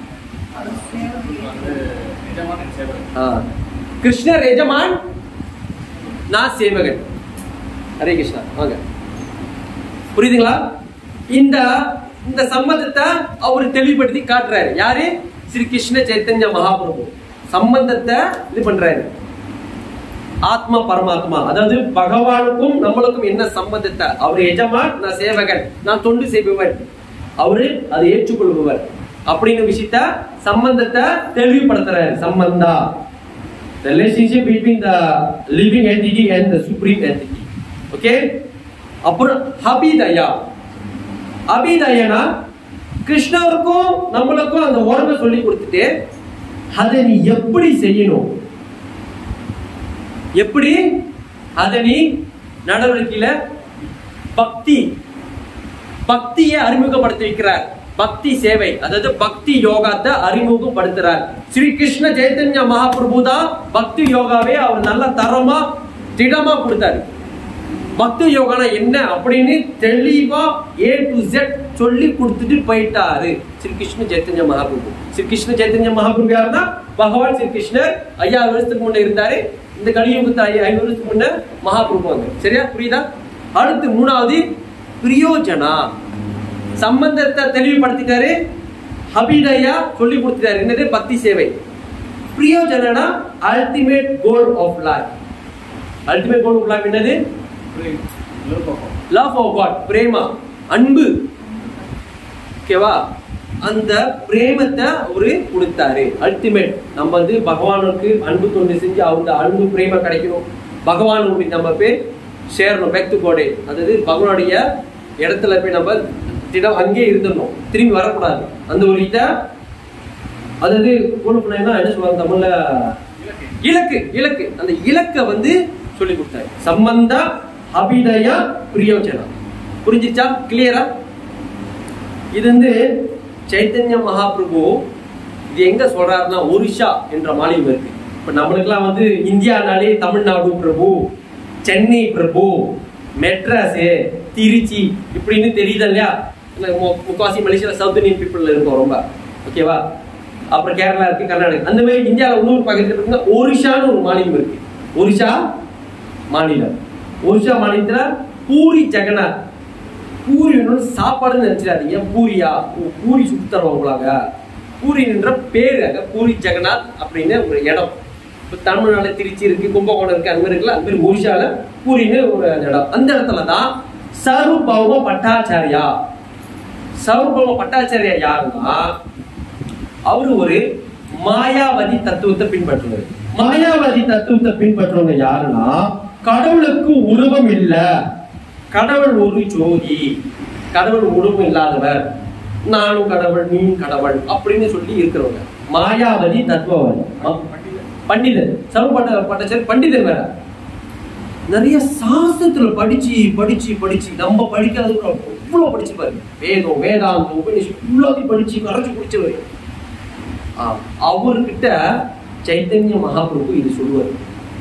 வந்து நிஜமான சேவகன் ஆ. கிருஷ்ணர் எஜமான் நான் சேவகன் ஹரே கிருஷ்ணா வாங்க புரியுதுங்களா இந்த இந்த சம்மதத்தை அவர் தெளிவுபடுத்தி காட்டுறாரு யாரு ஸ்ரீ கிருஷ்ண சைத்தன்ய மகாபிரபு சம்பந்தத்தை இது பண்றாரு ஆத்மா பரமாத்மா அதாவது பகவானுக்கும் நம்மளுக்கும் என்ன சம்பந்தத்தை அவர் எஜமான் நான் சேவகன் நான் தொண்டு செய்பவன் அவரு அதை ஏற்றுக்கொள்பவர் அப்படின்னு விஷயத்த சம்பந்தத்தை தெளிவுபடுத்துறாரு சம்பந்தா the relationship between the living entity and the supreme entity okay அப்புறம் ஹபிதயா அபிதயனா கிருஷ்ணருக்கும் நம்மளுக்கும் அந்த உறவை சொல்லி கொடுத்துட்டு அதை நீ எப்படி செய்யணும் எப்படி அதை நீ நடவடிக்கையில பக்தி பக்தியை அறிமுகப்படுத்தி வைக்கிறார் பக்தி சேவை அதாவது பக்தி யோகாத்தை அறிமுகப்படுத்துறார் ஸ்ரீ கிருஷ்ண சைத்தன்ய மகாபிரபு தான் பக்தி யோகாவே அவர் நல்ல தரமா திடமா கொடுத்தாரு பக்தி யோகானா என்ன அப்படின்னு தெளிவா ஏ டு ஜெட் சொல்லி கொடுத்துட்டு போயிட்டாரு ஸ்ரீ கிருஷ்ண சைத்தன்ய மகாபிரபு ஸ்ரீ கிருஷ்ண சைத்தன்ய மகாபிரபு யாருன்னா பகவான் ஸ்ரீ கிருஷ்ணர் ஐயாயிரம் வருஷத்துக்கு முன்ன இருந்தாரு இந்த கலியுகத்து ஐ- ஐநூறு வருஷத்துக்கு முன்ன மகாபிரபு வந்து சரியா புரியுதா அடுத்து மூணாவது பிரியோஜனா சம்பந்தத்தை தெளிவுபடுத்திட்டாரு ஹபிதயா சொல்லி கொடுத்துட்டாரு என்னது பக்தி சேவை பிரியோஜனா ultimate goal of life ultimate goal of life என்னது லோகம் லவ் ஆஃப் காட் பிரேமா அன்பு ஓகேவா அந்த பிரேமத்தை அவரு கொடுத்தாரு அல்டிமேட் நம்ம வந்து பகவானுக்கு அன்பு தொண்டு செஞ்சு அந்த அன்பு பிரேம கிடைக்கணும் பகவானுக்கு நம்ம போய் சேரணும் பேக் டு கோடே அதாவது பகவானுடைய இடத்துல போய் நம்ம திடம் அங்கேயே இருந்துடணும் திரும்பி வரக்கூடாது அந்த ஒரு இதை அதாவது போன என்ன சொல்லுவாங்க தமிழ்ல இலக்கு இலக்கு அந்த இலக்கை வந்து சொல்லி கொடுத்தாரு சம்பந்த அபிதய பிரியோஜனம் புரிஞ்சிச்சா கிளியரா இது வந்து சைத்தன்ய மகாபிரபு இது எங்க சொல்றாருன்னா ஒரிஷா என்ற மாநிலம் இருக்கு இப்ப நம்மளுக்கெல்லாம் வந்து இந்தியானாலே தமிழ்நாடு பிரபு சென்னை பிரபு மெட்ராஸ் திருச்சி இப்படின்னு தெரியுது இல்லையா இல்ல, மு- முக்காவாசி மலேசியால சவுத் இந்தியன் பீப்புள் இருக்கும் ரொம்ப ஓகேவா அப்புறம் கேரளா இருக்கு கர்நாடகா அந்த மாதிரி இந்தியாவில் இன்னொரு பக்கத்துல பார்த்தீங்கன்னா ஒரிஷான்னு ஒரு மாநிலம் இருக்கு ஒரிஷா மாநிலம் ஒரிஷா மாநிலத்துல பூரி ஜெகநாத் பூரி இன்னொன்று சாப்பாடுன்னு நினைச்சிடாதீங்க பூரியா ஓ, பூரி சுத்தி தருவாங்களாங்க பூரி என்ற பேரு அங்க பூரி ஜெகநாத் அப்படின்னு ஒரு இடம் இப்போ தமிழ்நாடு திருச்சி இருக்கு கும்பகோணம் இருக்கு அந்த மாதிரி இருக்குல்ல அந்த மாதிரி ஒரிஷால பூரின்னு ஒரு இடம் அந்த இடத்துல தான் சர்வபௌம பட்டாச்சாரியா சர்வபௌம பட்டாச்சாரியா யாருன்னா அவரு ஒரு மாயாவதி தத்துவத்தை பின்பற்றுவார் மாயாவதி தத்துவத்தை பின்பற்றுறவங்க யாருன்னா கடவுளுக்கு உருவம் இல்ல கடவுள் ஒரு ஜோதி கடவுள் உருவம் இல்லாதவர் நானும் கடவுள் நீ கடவுள் அப்படின்னு சொல்லி இருக்கிறவங்க மாயாவதி தத்துவவாதி ம- பண்டிதர் சர்வ பட்ட பட்டச்சேரி பண்டிதர் வேற நிறைய சாஸ்திரத்துல படிச்சு படிச்சு படிச்சு நம்ம படிக்காத இவ்வளவு படிச்சுப்பாரு வேதம் வேதாந்தம் உபநிஷம் இவ்வளோத்தையும் படிச்சு கரைச்சு குடிச்சவர் ஆ, அவர்கிட்ட சைத்தன்ய மகாபிரபு இது சொல்லுவார்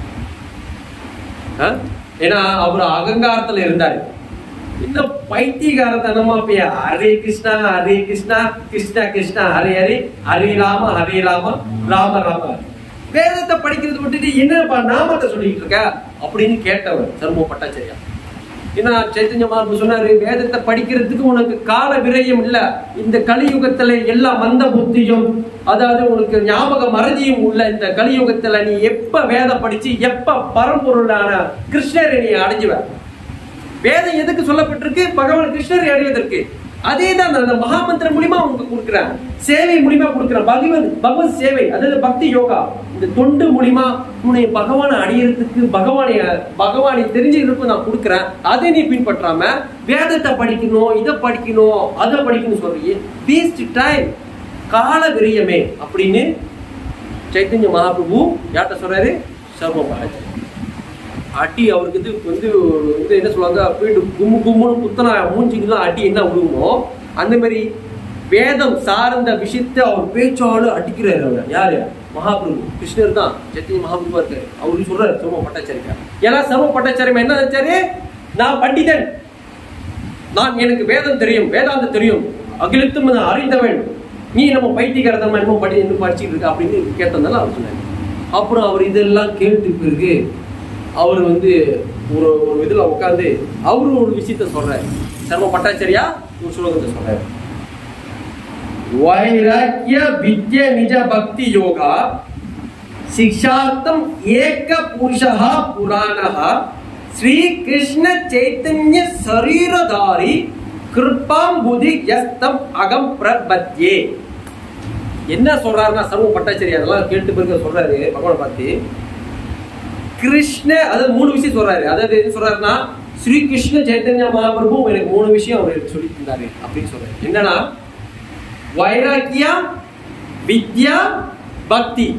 ஆ? ஏன்னா அவர் அகங்காரத்துல இருந்தாரு இந்த பைத்தியகாரத்தனமா போய் ஹரே கிருஷ்ணா ஹரே கிருஷ்ணா கிருஷ்ணா கிருஷ்ணா ஹரே ஹரே ஹரே ராம ஹரே ராம ராம ராம வேதத்தை படிக்கிறது விட்டுட்டு என்னப்பா நாமத்தை சொல்லிட்டு இருக்க அப்படின்னு கேட்டவர் சர்ம பட்டாச்சாரியா ஏன்னா சைத்தன்ய மகாபு சொன்னாரு வேதத்தை படிக்கிறதுக்கு உனக்கு கால விரயம் இல்ல இந்த கலியுகத்துல எல்லா மந்த புத்தியும் அதாவது உனக்கு ஞாபக மறதியும் உள்ள இந்த கலியுகத்துல நீ எப்ப வேதம் படிச்சு எப்ப பரம்பொருளான கிருஷ்ணரை நீ அடைஞ்சுவ வேதம் எதுக்கு சொல்லப்பட்டிருக்கு பகவான் கிருஷ்ணரை அடைவதற்கு அதே தான் அந்த மகாமந்திரம் மூலியமா உங்களுக்கு கொடுக்குறேன் சேவை மூலியமா கொடுக்குறேன் பகவத் பகவத் சேவை அதாவது பக்தி யோகா இந்த தொண்டு மூலியமா உன்னை பகவானை அடையிறதுக்கு பகவானை பகவானை தெரிஞ்சுக்கிறதுக்கு நான் கொடுக்குறேன் அதை நீ பின்பற்றாம வேதத்தை படிக்கணும் இதை படிக்கணும் அதை படிக்கணும் சொல்றீங்க வேஸ்ட் டைம் கால விரயமே அப்படின்னு சைத்தன்ய மகாபிரபு யார்கிட்ட சொல்றாரு சர்வ மகாராஜ் அடி அவருக்கு இது வந்து வந்து என்ன சொல்லுவாங்க போயிட்டு கும்மு கும்முன்னு குத்தனா மூஞ்சிக்கெல்லாம் அடி என்ன விழுமோ அந்த மாதிரி வேதம் சார்ந்த விஷயத்தை அவர் பேச்சாலும் அடிக்கிறாரு அவர் யாரு மகாபிரபு கிருஷ்ணர் தான் சத்திய மகாபிரபு இருக்காரு அவரு சொல்றாரு சர்ம பட்டாச்சாரிக்கா ஏன்னா சர்ம பட்டாச்சாரியம் என்ன நினைச்சாரு நான் பண்டிதன் நான் எனக்கு வேதம் தெரியும் வேதாந்தம் தெரியும் அகிலத்தும் நான் அறிந்தவன் நீ நம்ம பைத்தியகாரத்தமா என்னமோ படி என்ன படிச்சுட்டு இருக்க அப்படின்னு கேட்டதால அவர் சொன்னார் அப்புறம் அவர் இதெல்லாம் கேட்டு பிறகு அவர் வந்து ஒரு ஒரு இதுல உட்காந்து அவரு ஒரு விஷயத்த சொல்றாரு சர்ம பட்டாச்சாரியா ஒரு ஸ்லோகத்தை சொல்றாரு வைராக்கிய வித்ய நிஜ பக்தி யோகா शिक्षार्थम एक पुरुषः पुराणः श्री कृष्ण चैतन्य शरीरधारी கிருப்பாம்புதி யஸ்தம் அகம் பிரபத்யே என்ன சொல்றாருன்னா சர்வ பட்டாச்சாரி அதெல்லாம் கேட்டு பிறகு சொல்றாரு பகவான் பார்த்து கிருஷ்ண அதாவது மூணு விஷயம் சொல்றாரு அதாவது என்ன சொல்றாருன்னா ஸ்ரீ கிருஷ்ண சைத்தன்ய மகாபிரபு எனக்கு மூணு விஷயம் அவர் எனக்கு சொல்லி தந்தாரு அப்படின்னு சொல்றாரு என்னன்னா வைராக்கியா வித்யா பக்தி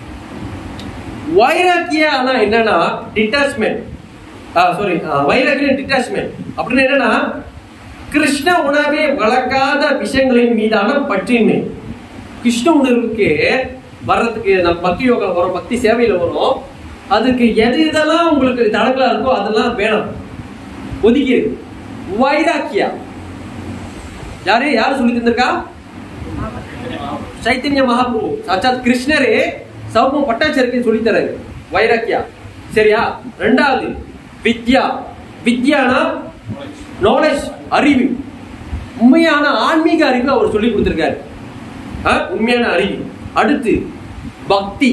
வைராக்கியானா என்னன்னா டிட்டாச்மெண்ட் சாரி வைராக்கியம் டிட்டாச்மெண்ட் அப்படின்னு என்னன்னா கிருஷ்ண உணவே வளர்க்காத விஷயங்களின் மீதான பற்றின்மை கிருஷ்ண உணர்வுக்கு வர்றதுக்கு நம்ம பக்தி யோகம் வரும் பக்தி சேவையில வரும் அதுக்கு எது இதெல்லாம் உங்களுக்கு தடங்களா இருக்கோ அதெல்லாம் வேணாம் ஒதுக்கிடு வைராக்கியா யாரு யாரு சொல்லி தந்திருக்கா சைத்தன்ய மகாபிரபு சாட்சாத் கிருஷ்ணரே சௌம பட்டாச்சாரிக்கு சொல்லி தராரு வைராக்கியா சரியா ரெண்டாவது வித்யா வித்யானா நாலேஜ் அறிவு உண்மையான ஆன்மீக அறிவு அவர் சொல்லி கொடுத்திருக்காரு ஆ, உண்மையான அறிவு அடுத்து பக்தி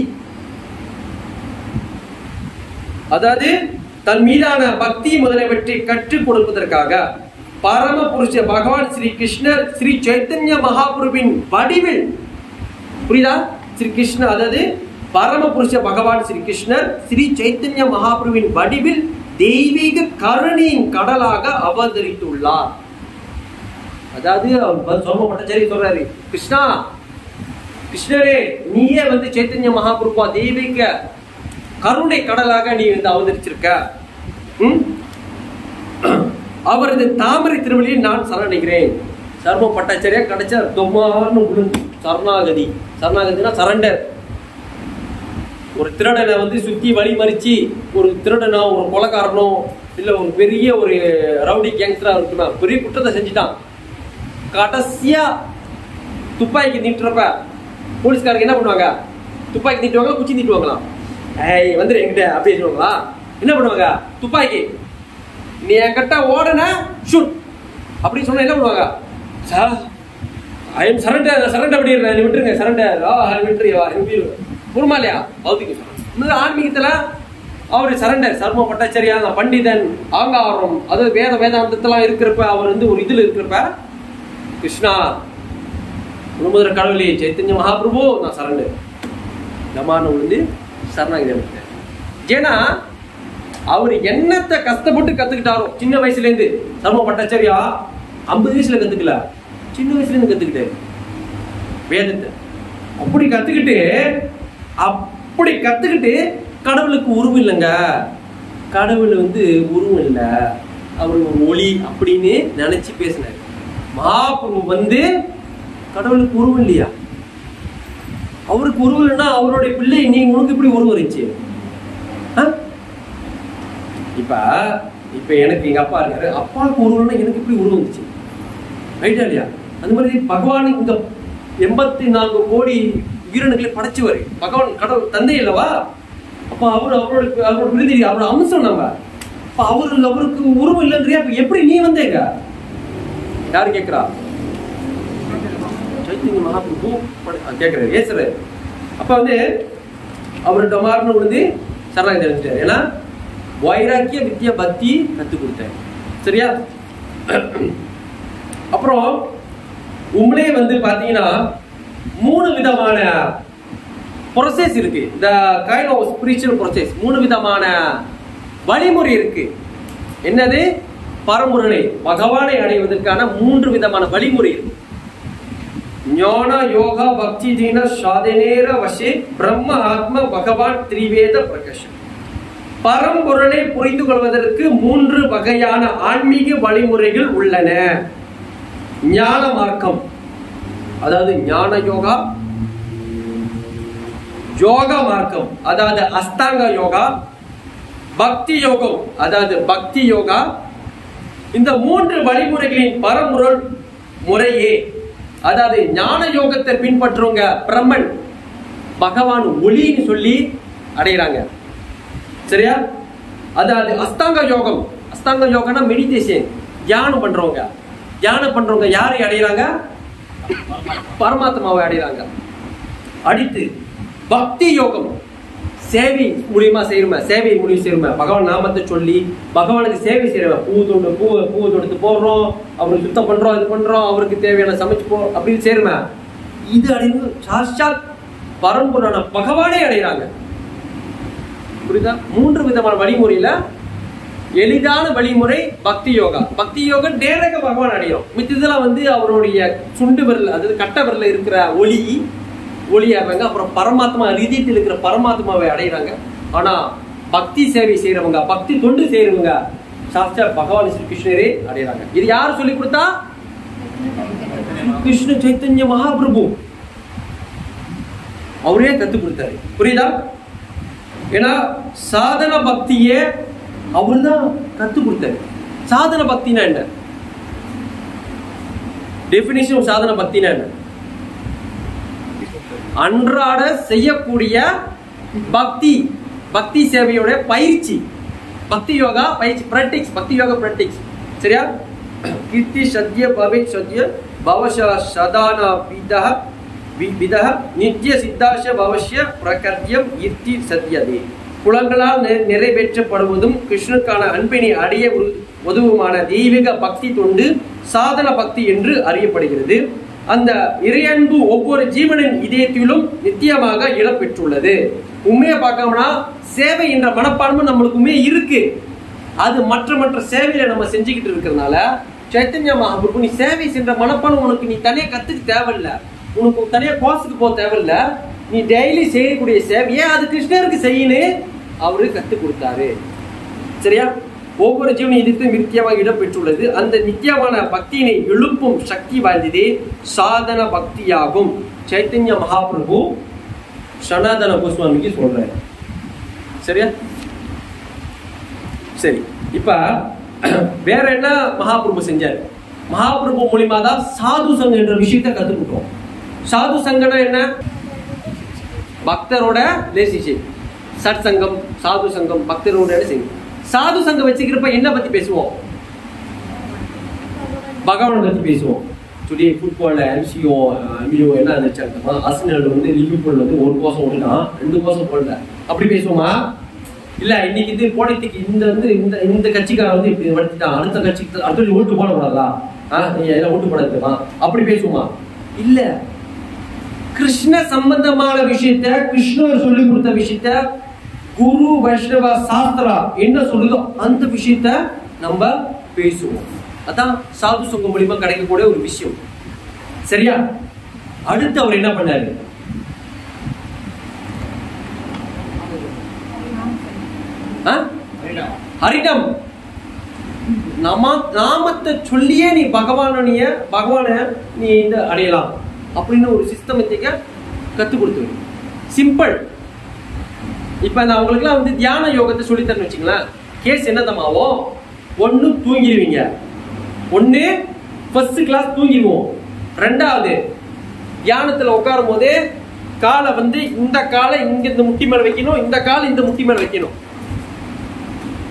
அதாவது தன் மீதான பக்தி முதலியவற்றை கற்றுக் கொடுப்பதற்காக பரம புருஷ பகவான் ஸ்ரீ கிருஷ்ணர் ஸ்ரீ சைத்தன்ய மகாபுருவின் வடிவில் புரியுதா ஸ்ரீ கிருஷ்ண அதாவது பரம புருஷ பகவான் ஸ்ரீ கிருஷ்ணர் ஸ்ரீ சைத்தன்ய மகாபுருவின் வடிவில் தெய்வீக கருணையின் கடலாக அவதரித்துள்ளார் அதாவது அவர் சோம பட்டாச்சாரி சொல்றாரு கிருஷ்ணா கிருஷ்ணரே நீயே வந்து சைத்தன்ய மகாபிரபா தெய்வீக கருணை கடலாக நீ வந்து அவதரிச்சிருக்க ம்? அவரது தாமரை திருவள்ளியில் நான் சரணடைகிறேன் சர்ம பட்டாச்சாரியா கிடைச்ச தொம்மான்னு விழுந்து சரணாகதி சரணாகதினா சரண்டர் ஒரு திருடனை வந்து சுத்தி வழி மறிச்சு ஒரு திருடனோ ஒரு கொலைக்காரனோ இல்ல ஒரு பெரிய ஒரு ரவுடி கேங்ஸ்டரா இருக்குமே பெரிய குற்றத்தை செஞ்சுட்டான் கடைசியா துப்பாக்கி நீட்டுறப்ப போலீஸ்காரங்க என்ன பண்ணுவாங்க துப்பாக்கி நீட்டுவாங்களா குச்சி நீட்டுவாங்களா ஏய் வந்துரு என்கிட்ட அப்படி சொல்லுவாங்களா என்ன பண்ணுவாங்க துப்பாக்கி நீ என்கிட்ட ஓடன ஷூட் அப்படி சொன்னா என்ன பண்ணுவாங்க sir I am surrender surrender அப்படி நீ விட்டுருங்க சரண்டர் ஆ விட்டுருவா புரியுமா இல்லையா பௌத்திக இன்னும் ஆன்மீகத்துல அவர் சரண்டர் சர்ம பட்டாச்சாரியா நான் பண்டிதன் ஆங்காரம் அதாவது வேத வேதாந்தத்தெல்லாம் இருக்கிறப்ப அவர் வந்து ஒரு இதுல இருக்கிறப்ப கிருஷ்ணா முழுமுதற கடவுளே சைத்தன்ய மகாபிரபு நான் சரண்டர் தமான விழுந்து சரணாகிதி அடைஞ்சிட்டேன். ஏன்னா அவர் என்னத்தை கஷ்டப்பட்டு கத்துக்கிட்டாரோ சின்ன வயசுல இருந்து சர்ம பட்டாச்சாரியா ஐம்பது வயசுல கத்துக்கல சின்ன வயசுல இருந்து கத்துக்கிட்டாரு வேதத்தை அப்படி கத்துக்கிட்டு அப்படி கத்துக்கிட்டு கடவுளுக்கு உருவம் இல்லைங்க கடவுள் வந்து உருவம் இல்லை அவர் ஒரு ஒளி அப்படின்னு நினைச்சு பேசினார் மகாபிரபு வந்து கடவுளுக்கு உருவம் இல்லையா அவருக்கு உருவம் இல்லைன்னா அவருடைய பிள்ளை நீங்க உனக்கு இப்படி உருவம் இருந்துச்சு ஆ? இப்ப இப்ப எனக்கு எங்க அப்பா இருக்காரு அப்பாவுக்கு உருவம்னா எனக்கு இப்படி உருவம் வந்துச்சு ரைட்டா இல்லையா அந்த மாதிரி பகவான் இந்த எண்பத்தி நான்கு கோடி உயிரினங்களை படைச்சவர் பகவான் கடவுள் தந்தை அல்லவா அப்ப அவர் அவரோட அவரோட விருதி அவரோட அம்சம் நம்ம அப்ப அவரு அவருக்கு உருவம் இல்லைன்றியா அப்ப எப்படி நீ வந்தேங்க யாரு கேக்குறா சைத்தன்ய மகாபிரபு பட- ஆ, கேக்குறாரு ஏசுறாரு அப்ப வந்து அவர் டமார்னு விழுந்து சரணாகி தெரிஞ்சிட்டாரு ஏன்னா வைராக்கிய வித்யா பக்தி கத்து கொடுத்தாரு சரியா அப்புறம் உங்களே வந்து பாத்தீங்கன்னா மூணு விதமான ப்ரொசஸ் இருக்கு இந்த கைண்ட் ஆஃப் ஸ்பிரிச்சுவல் ப்ரொசஸ் மூணு விதமான வழிமுறை இருக்கு என்னது பரம்பொருளை பகவானை அடைவதற்கான மூன்று விதமான வழிமுறை இருக்கு ஞான யோகா பக்தி தீன சாதனேர வசே பிரம்ம ஆத்ம பகவான் திரிவேத பிரகாஷம் பரம்பொருளை புரிந்து கொள்வதற்கு மூன்று வகையான ஆன்மீக வழிமுறைகள் உள்ளன ஞான மார்க்கம் அதாவது ஞான யோகா யோக மார்க்கம் அதாவது அஸ்தாங்க யோகா பக்தி யோகம் அதாவது பக்தி யோகா இந்த மூன்று வழிமுறைகளின் பரம்பொருள் முறையே அதாவது ஞான யோகத்தை பின்பற்றுவங்க பிரம்மன் பகவான் ஒளின்னு சொல்லி அடைகிறாங்க சரியா அதாவது அஸ்தாங்க யோகம் அஸ்தாங்க யோகம்னா மெடிடேஷன் தியானம் பண்றவங்க தியானம் பண்றவங்க யாரை அடைகிறாங்க பரமாத்மாவை அடைகிறாங்க அடுத்து பக்தி யோகம் சேவை மூலியமா செய்யறோமே சேவை மூலியம் செய்யறோமே பகவான் நாமத்தை சொல்லி பகவானுக்கு சேவை செய்யறோம் பூ தொண்டு பூ பூ தொடுத்து போடுறோம் அவருக்கு சுத்தம் பண்றோம் இது பண்றோம் அவருக்கு தேவையான சமைச்சு போ அப்படின்னு செய்யறோமே இது அடைந்து சாஷாத் பரம்பொருளான பகவானே அடைகிறாங்க புரியுதா மூன்று விதமான வழிமுறையில எளிதான வழிமுறை பக்தி யோகா பக்தி யோகா நேரக பகவான் அடையும் மித்ததெல்லாம் வந்து அவருடைய சுண்டு விரல் அதாவது கட்ட விரல்ல இருக்கிற ஒளி ஒளி ஆடுறாங்க அப்புறம் பரமாத்மா ரீதியத்தில் இருக்கிற பரமாத்மாவை அடைகிறாங்க ஆனா பக்தி சேவை செய்யறவங்க பக்தி தொண்டு செய்யறவங்க சாஸ்திர பகவான் ஸ்ரீ கிருஷ்ணரே அடைகிறாங்க இது யார் சொல்லி கொடுத்தா கிருஷ்ண சைத்தன்ய மகாபிரபு அவரே கத்து கொடுத்தாரு புரியுதா ஏன்னா சாதன பக்தியே அவர்தான் கத்து கொடுத்தாரு சாதன பக்தினா என்ன டெபினிஷன் சாதன பக்தினா என்ன அன்றாட செய்யக்கூடிய பக்தி பக்தி சேவையோட பயிற்சி பக்தி யோகா பயிற்சி பிராக்டிக்ஸ் பக்தி யோகா பிராக்டிக்ஸ் சரியா கீர்த்தி சத்ய பவித் சத்ய பவச சதான பிதா விதः நித்திய சித்தாச பவசிய பிரகர்த்தியம் இர்த்தி சத்யதே புலங்களால் நிறை- நிறைவேற்றப்படுவதும் கிருஷ்ணனுக்கான அன்பினை அடைய உரு- உதவுமான தெய்வீக பக்தி தொண்டு சாதன பக்தி என்று அறியப்படுகிறது அந்த இறையன்பு ஒவ்வொரு ஜீவனின் இதயத்திலும் நித்தியமாக இடம்பெற்றுள்ளது உண்மையை பார்க்கணும்னா சேவை என்ற மனப்பான்மை நம்மளுக்கு உண்மையே இருக்கு அது மற்ற மற்ற சேவையில நம்ம செஞ்சுக்கிட்டு இருக்கிறதுனால சைத்தன்ய மகாபிரபு நீ சேவை சென்ற மனப்பான்மை உனக்கு நீ தனியா கத்துக்க தேவையில்ல உனக்கு தனியா கோர்ஸுக்கு போக தேவையில்ல நீ டெய்லி செய்யக்கூடிய சேவையை அது கிருஷ்ணருக்கு செய்யணும் அவரு கத்து கொடுத்தாரு சரியா ஒவ்வொரு ஜீவனும் இதுக்கு நித்தியமாக இடம்பெற்றுள்ளது அந்த நித்தியமான பக்தியினை எழுப்பும் சக்தி வாய்ந்ததே சாதன பக்தியாகும் சைத்தன்ய மகாபிரபு சனாதன கோஸ்வாமிக்கு சொல்றாரு சரியா சரி இப்ப வேற என்ன மகாபிரபு செஞ்சாரு மகாபிரபு மூலியமா தான் சாது சங்கம் என்ற விஷயத்தை கத்துக்கிட்டோம் சாது சங்கம்னா என்ன பக்தரோட ரிலேஷன்ஷிப் சட் சங்கம் சாது சங்கம் பக்தரோட செய்யும் சாது சங்கம் வச்சுக்கிறப்ப என்ன பத்தி பேசுவோம் பகவானை பத்தி பேசுவோம் டுடே ஃபுட்பால்ல எம்சிஓ எம்இஓ என்ன நினைச்சாங்க அர்சனல் வந்து லிவர்பூல் வந்து ஒரு கோசம் ஓடுனா ரெண்டு கோசம் போடல அப்படி பேசுவோமா இல்ல இன்னைக்கு இது போனதுக்கு இந்த வந்து இந்த இந்த கட்சிக்கார வந்து இப்படி வளர்த்துட்டான் அடுத்த கட்சிக்கு அடுத்த ஓட்டு போடக்கூடாதா ஆ நீங்க எல்லாம் ஓட்டு போடாதுமா அப்படி பேசுவோமா இல்ல கிருஷ்ண சம்பந்தமான விஷயத்த கிருஷ்ணர் சொல்லி கொடுத்த விஷயத்த குரு வைஷ்ணவ சாஸ்திரா என்ன சொல்லுதோ அந்த விஷயத்த நம்ம பேசுவோம் அதான் சாது சங்கம் மூலியமா கிடைக்கக்கூடிய ஒரு விஷயம் சரியா அடுத்து அவர் என்ன பண்ணாரு ஆ? ஹரிடம் நாம நாமத்தை சொல்லியே நீ பகவானுடைய பகவான நீ இந்த அடையலாம் அப்படின்னு ஒரு சிஸ்டமேட்டிக்க கத்து கொடுத்து சிம்பிள் இப்ப நான் உங்களுக்குலாம் வந்து தியான யோகத்தை சொல்லித்தரேன்னு வச்சுங்களேன் கேஸ் என்னதமாவோ ஒண்ணு தூங்கிடுவீங்க ஒண்ணு ஃபர்ஸ்ட் கிளாஸ் தூங்கிடுவோம் ரெண்டாவது தியானத்துல உட்காரும் போதே காலை வந்து இந்த காலை இங்க இந்த முட்டி மேல வைக்கணும் இந்த காலை இந்த முட்டி மேல வைக்கணும்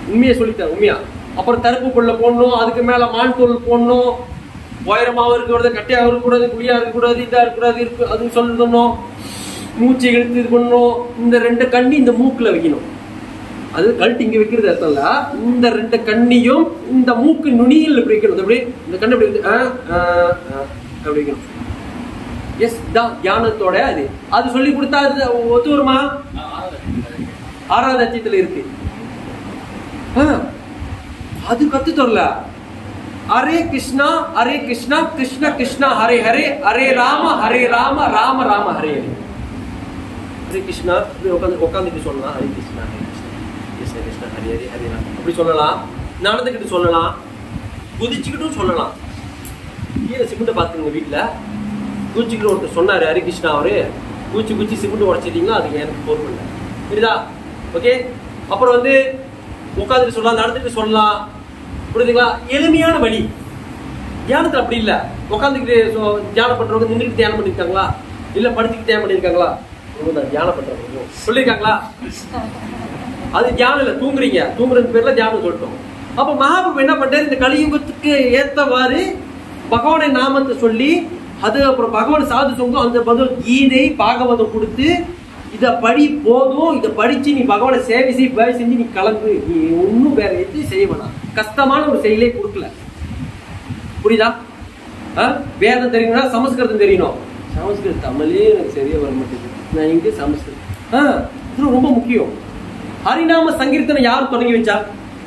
உண்மையை சொல்லிட்டேன் உண்மையா அப்புறம் தருப்பு புல்ல போடணும் அதுக்கு மேல மான் தோல் போடணும் உயரமாவும் இருக்கக்கூடாது கட்டையாகவும் இருக்கக்கூடாது குழியா இருக்கக்கூடாது இதா இருக்கக்கூடாது இருக்கு அது சொல்லணும் மூச்சை இழுத்து இது பண்ணணும் இந்த ரெண்டு கண்ணி இந்த மூக்குல வைக்கணும் அது கழட்டி இங்க வைக்கிறது அர்த்தம் இல்ல இந்த ரெண்டு கண்ணியும் இந்த மூக்கு நுனியில் இப்படி வைக்கணும் அப்படி இந்த கண்ணு இப்படி வந்து, ஆ, ஆ, ஆ, அப்படி வைக்கணும் எஸ் தான் தியானத்தோட அது அது சொல்லி கொடுத்தா அது ஒத்து வருமா ஆறாவது அத்தியத்துல இருக்கு ஆ, அது கத்து தரல ஹரே கிருஷ்ணா ஹரே கிருஷ்ணா கிருஷ்ண கிருஷ்ணா ஹரே ஹரே ஹரே ராம ஹரே ராம ராம ராம ஹரே ஹரே ஹரே கிருஷ்ணா இப்படி உட்காந்து உட்காந்துட்டு சொல்லலாம் ஹரே கிருஷ்ணா ஹரே கிருஷ்ணா கிருஷ்ண கிருஷ்ணா ஹரே ஹரே ஹரே ராம அப்படி சொல்லலாம் நடந்துக்கிட்டு சொல்லலாம் குதிச்சுக்கிட்டும் சொல்லலாம் கீழே சிமெண்ட்டை பார்த்துங்க வீட்டில் குதிச்சுக்கிட்டு ஒருத்தர் சொன்னார் ஹரி கிருஷ்ணா அவரு குச்சி குச்சி சிமெண்ட் உடச்சிட்டீங்களா அதுக்கு எனக்கு பொறுப்பு இல்லை புரியுதா ஓகே அப்புறம் வந்து உட்காந்துட்டு சொல்லலாம் நடந்துட்டு சொல்லலாம் புரியுதுங்களா எளிமையான வழி தியானத்துல அப்படி இல்ல உட்காந்துக்கிட்டு சொ- தியானம் பண்றவங்க நின்றுட்டு தியானம் பண்ணிருக்காங்களா இல்ல படுத்துக்கிட்டு தியானம் பண்ணிருக்காங்களா உண்மைதான், தியானம் பண்றவங்க சொல்லிருக்காங்களா அது தியானம் இல்ல தூங்குறீங்க தூங்குறது பேர்ல தியானம் சொல்லிட்டோம் அப்ப மகாபிரபு என்ன பண்றாரு இந்த கலியுகத்துக்கு ஏத்தவாறு பகவானை நாமத்தை சொல்லி அது அப்புறம் பகவான் சாது சொங்கும் அந்த பதில் கீதை பாகவதம் கொடுத்து இத படி போதும் இத படிச்சு நீ பகவானை சேவை செய் வேலை செஞ்சு நீ கலந்து நீ ஒன்றும் வேற எதுவும் செய்ய வேணாம் கஷ்டமான ஒரு செயலே கொடுக்கல புரியுதா ஆ? வேதம் தெரியணும்னா சமஸ்கிருதம் தெரியணும் சமஸ்கிருதம் தமிழே எனக்கு சரியா வர மாட்டேங்குது நான் இங்க சமஸ்கிருதம் ஆ, இது ரொம்ப முக்கியம் ஹரிநாம சங்கீர்த்தனை யார் தொடங்கி வச்சா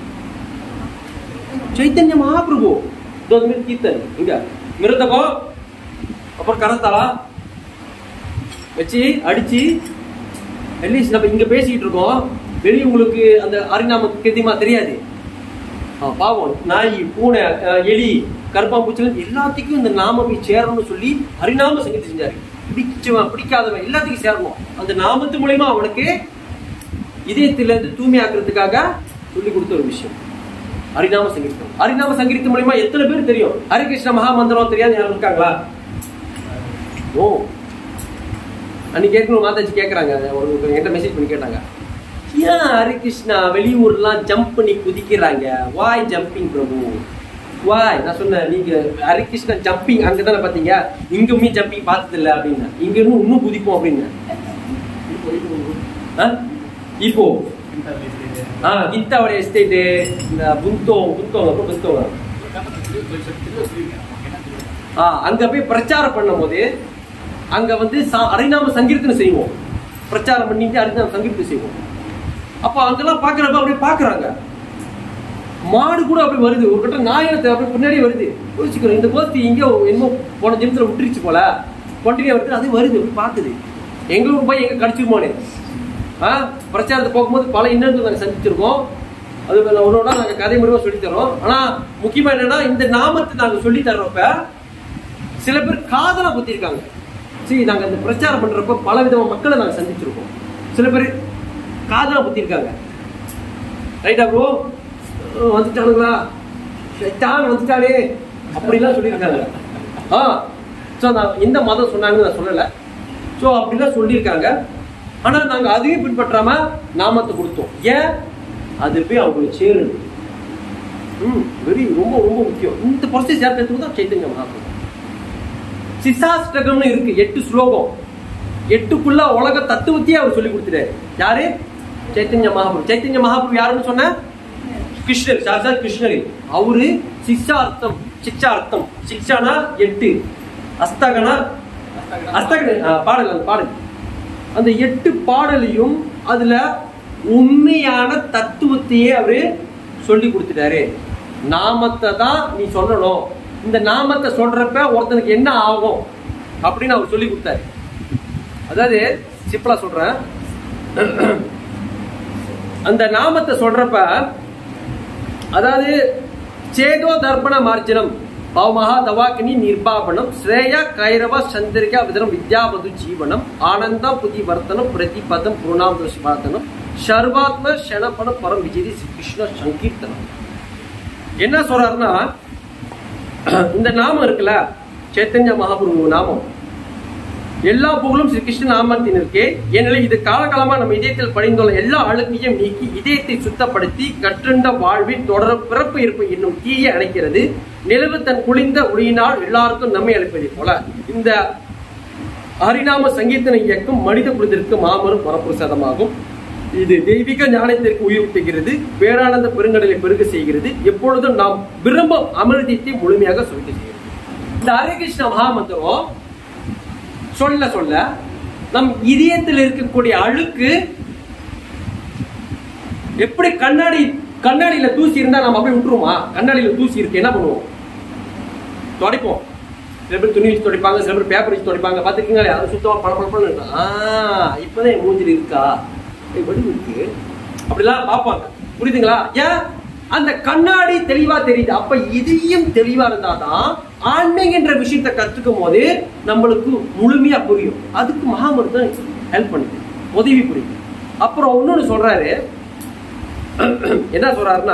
ಚೈತನ್ಯ ಮಹಾಪ್ರಭು ಇದೊಂದು ಮೇಲೆ ಕೀರ್ತನೆ ಹಿಂಗ மிருதகம் அப்புறம் கரத்தாளா வச்சு அடிச்சு அட்லீஸ்ட் நம்ம இங்க பேசிக்கிட்டு இருக்கோம் வெளியே உங்களுக்கு அந்த அரிநாம கெதிமா தெரியாது ஆ, பாவம் நாய் பூனை அஹ், எலி கருப்பாம்பூச்சி எல்லாத்துக்கும் இந்த நாமம் போய் சேரணும்னு சொல்லி ஹரிநாம சங்கீதம் செஞ்சாரு பிடிச்சவன் பிடிக்காதவன் எல்லாத்துக்கும் சேரணும் அந்த நாமத்து மூலயமா அவனுக்கு இதயத்திலிருந்து தூய்மையாக்குறதுக்காக சொல்லி கொடுத்த ஒரு விஷயம் ஹரிநாம சங்கீதம் ஹரிநாம சங்கீதம் மூலயமா எத்தனை பேர் தெரியும் ஹரிகிருஷ்ண மகாமந்திரம் தெரியாது யாரும் இருக்காங்களா ஓ அன்னைக்கு கேட்கணும் மாதாஜி கேட்கறாங்க ஒரு என்கிட்ட மெசேஜ் பண்ணி கேட்டாங்க ஏன் ஹரிகிருஷ்ணா வெளியூர்லாம் ஜம்ப் பண்ணி குதிக்கிறாங்க வாய் ஜம்பிங் பிரபு வாய் நான் சொன்னேன் நீங்க ஹரிகிருஷ்ணா ஜம்பிங் அங்கதானே பாத்தீங்க இங்குமே ஜம்பிங் பார்த்தது இல்ல அப்படின்னு இங்க இருந்து இன்னும் குதிப்போம் அப்படின்னு ஆ? இப்போ ஆ கீதாவோட எஸ்டேட்டு இந்த புந்தோ புந்தோங்க புந்தோங்க ஆ அங்க போய் பிரச்சாரம் பண்ணும்போது அங்க வந்து சா- ஹரிநாம சங்கீர்த்தனம் செய்வோம் பிரச்சாரம் பண்ணிட்டு ஹரிநாம சங்கீர்த்தனம் செய்வோம் அப்ப அங்கெல்லாம் பாக்குறப்ப அப்படியே பாக்குறாங்க மாடு கூட அப்படி வருது ஒரு கட்ட நாயனத்தை அப்படி பின்னாடி வருது யோசிக்கிறோம் இந்த கோஸ்தி எங்கேயோ என்னமோ போன ஜென்மத்துல விட்டுருச்சு போல கொண்டினியா வருது அது வருது அப்படி பாக்குது எங்களுக்கு போய் எங்க கடிச்சிருமோனே ஆ பிரச்சாரத்தை போகும்போது பல இன்னல்கள் நாங்கள் சந்திச்சிருக்கோம் அது மேல ஒன்னோட நாங்க கதை மூலியமா சொல்லி தரோம் ஆனா முக்கியமா என்னன்னா இந்த நாமத்தை நாங்க சொல்லி தர்றப்ப சில பேர் காதல குத்திருக்காங்க சரி நாங்க இந்த பிரச்சாரம் பண்றப்ப பல விதமான மக்களை நாங்க சந்திச்சிருக்கோம் சில பேர் காதல குத்திருக்காங்க ரைட்டா ப்ரோ வந்துட்டானுங்களா சைத்தான் வந்துட்டானே அப்படிலாம் சொல்லியிருக்காங்க ஆ ஸோ நான் எந்த மதம் சொன்னாங்கன்னு நான் சொல்லலை ஸோ அப்படிலாம் சொல்லியிருக்காங்க ஆனால் நாங்கள் அதையும் பின்பற்றாம நாமத்தை கொடுத்தோம் ஏன் அது போய் அவங்களுக்கு சேருது ம் வெரி ரொம்ப ரொம்ப முக்கியம் இந்த ப்ரொசஸ் யார் கற்றுக்கு தான் சைத்தன்ய மகாபிரபு சிசாஷ்டகம்னு இருக்கு எட்டு ஸ்லோகம் எட்டுக்குள்ள உலக தத்துவத்தையே அவர் சொல்லி கொடுத்துட்டாரு யாரு சைத்தன்ய மகாபிரபு சைத்தன்ய மகாபிரபு யாருன்னு சொன்ன கிருஷ்ணர் சாட்சாத் கிருஷ்ணர் அவரு சிக்ஷார்த்தம் சிக்ஷார்த்தம் சிக்ஷானா எட்டு அஸ்தகனா அஸ்தகன ஆ, பாடல் அந்த பாடல் அந்த எட்டு பாடலையும் அதுல உண்மையான தத்துவத்தையே அவரு சொல்லி கொடுத்துட்டாரு நாமத்தை தான் நீ சொல்லணும் இந்த நாமத்தை சொல்றப்ப ஒருத்தனுக்கு என்ன ஆகும் அப்படின்னு அவர் சொல்லி கொடுத்தாரு அதாவது சிம்பிளா சொல்றேன் அந்த நாமத்தை சொல்றப்ப அதாவது சேதோ தர்ப்பண மார்ஜனம் பவமஹா தவாக்கினி நிர்பாபனம் ஸ்ரேய கைரவ சந்திரிகா விதனம் வித்யாபது ஜீவனம் ஆனந்தம் புதி வர்த்தனம் பிரதிபதம் பூர்ணாம் துஷ்பாதனம் சர்வாத்ம ஷணபண பரம் விஜயதி ஸ்ரீ கிருஷ்ண சங்கீர்த்தனம் என்ன சொல்றாருன்னா இந்த நாமம் இருக்குல்ல சைத்தன்ய மகாபிரபு நாமம் எல்லா புகழும் ஸ்ரீ கிருஷ்ண நாமத்தினருக்கே ஏனெனில் இது காலகாலமா நம்ம இதயத்தில் படிந்துள்ள எல்லா அழுக்கையும் நீக்கி இதயத்தை சுத்தப்படுத்தி கற்றுண்ட வாழ்வில் தொடர் பிறப்பு இருப்பு என்னும் தீயை அணைக்கிறது நிலவு தன் குளிர்ந்த ஒளியினால் எல்லாருக்கும் நன்மை அளிப்பதை போல இந்த ஹரிநாம சங்கீர்த்தனை இயக்கம் மனித குலத்திற்கு மாபெரும் வரப்பிரசாதமாகும் இது தெய்வீக ஞானத்திற்கு உயிரூட்டுகிறது பேரானந்த பெருங்கடலை பெருக செய்கிறது எப்பொழுதும் நாம் விரும்பும் அமிர்தத்தை முழுமையாக சுருக்க செய்கிறது இந்த ஹரே கிருஷ்ண மகாமந்திரம் சொல்ல சொல்ல நம் இதயத்தில் இருக்கக்கூடிய அழுக்கு எப்படி கண்ணாடி கண்ணாடியில தூசி இருந்தா நம்ம அப்படியே விட்டுருவோமா கண்ணாடியில தூசி இருக்கு என்ன பண்ணுவோம் துடைப்போம் சில பேர் துணி வச்சு துடைப்பாங்க சில பேர் பேப்பர் வச்சு துடைப்பாங்க பார்த்துருக்கீங்களே அது சுத்தமா பல பல இருக்கும் ஆ இப்பதான் என் மூஞ்சில் இருக்கா ஏய், வடிவு இருக்கு அப்படிலாம் பார்ப்பாங்க புரியுதுங்களா ஏன் அந்த கண்ணாடி தெளிவா தெரியுது அப்ப இதையும் தெளிவா இருந்தாதான் ஆன்மீக என்ற விஷயத்தை கத்துக்கும் போது நம்மளுக்கு முழுமையா புரியும் அதுக்கு மகாமருத்துவம் ஹெல்ப் பண்ணுது உதவி புரியுது அப்புறம் இன்னொன்னு சொல்றாரு என்ன சொல்றாருன்னா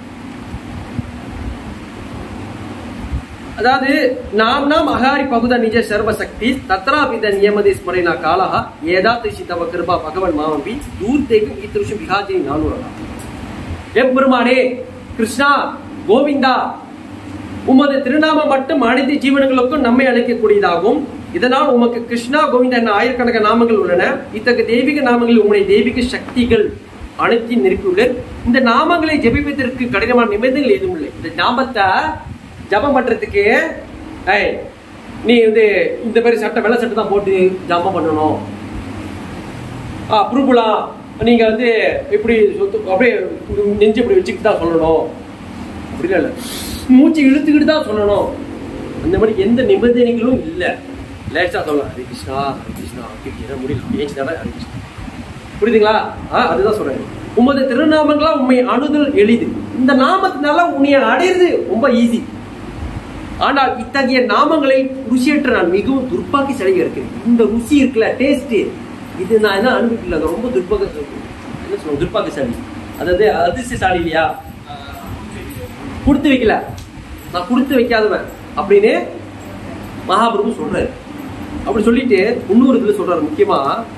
அதாவது நாம் நாம் அகாரி பகுத நிஜ சர்வசக்தி தத்ராபித நியமதி ஸ்மரணா காலஹ ஏதாத்திசி தவ கிருபா பகவன் மாமபி தூர்த்தேகம் ஈத்ருஷு விகாஜினி நானூறா எம்பெருமானே கிருஷ்ணா கோவிந்தா உமது திருநாமம் மட்டும் அனைத்து ஜீவனங்களுக்கும் நம்மை அழைக்கக்கூடியதாகும் இதனால் உமக்கு கிருஷ்ணா கோவிந்தா என ஆயிரக்கணக்கான நாமங்கள் உள்ளன இத்தகைய தெய்வீக நாமங்களில் உங்களுடைய தெய்வீக சக்திகள் அனைத்தையும் நிரப்பியுள்ளேன் இந்த நாமங்களை ஜெபிப்பதற்கு கடினமான நிபந்தனைகள் எதுவும் இல்லை இந்த நாமத்தை ஜபம் பண்றதுக்கு ஏய் நீ வந்து இந்த மாதிரி சட்டை வெள்ளை சட்டை தான் போட்டு ஜபம் பண்ணணும் ஆ புருபுலா நீங்க வந்து இப்படி சுத்து- அப்படியே நெஞ்சு இப்படி வச்சுக்கிட்டு தான் சொல்லணும் அப்படிலாம் இல்லை மூச்சு இழுத்துக்கிட்டு தான் சொல்லணும் அந்த மாதிரி எந்த நிபந்தனைகளும் இல்லை லேசா சொல்லலாம் ஹரி கிருஷ்ணா ஹரி கிருஷ்ணா ஓகே என்ன முடியல ஏஞ்சினால ஹரி கிருஷ்ணா புரியுதுங்களா ஆ அதுதான் சொல்றேன் உமது திருநாமங்களா உண்மை அணுதல் எளிது இந்த நாமத்தினால உன்னை அடையிறது ரொம்ப ஈஸி ஆனால் இத்தகைய நாமங்களை ருசியற்ற நான் மிகவும் துர்ப்பாக்கி சிலைக இருக்கிறேன் இந்த ருசி இருக்குல்ல டேஸ்ட் இது நான் என்ன அனுபவிக்கல அது ரொம்ப துர்பாக என்ன சொல்லுவோம் துர்ப்பாக்கியசாலி அதாவது அதிர்ஷ்டசாலி இல்லையா கொடுத்து வைக்கல நான் கொடுத்து வைக்காதவன் அப்படின்னு மகாபிரபு சொல்றாரு அப்படி சொல்லிட்டு இன்னொரு இதுல சொல்றாரு முக்கியமா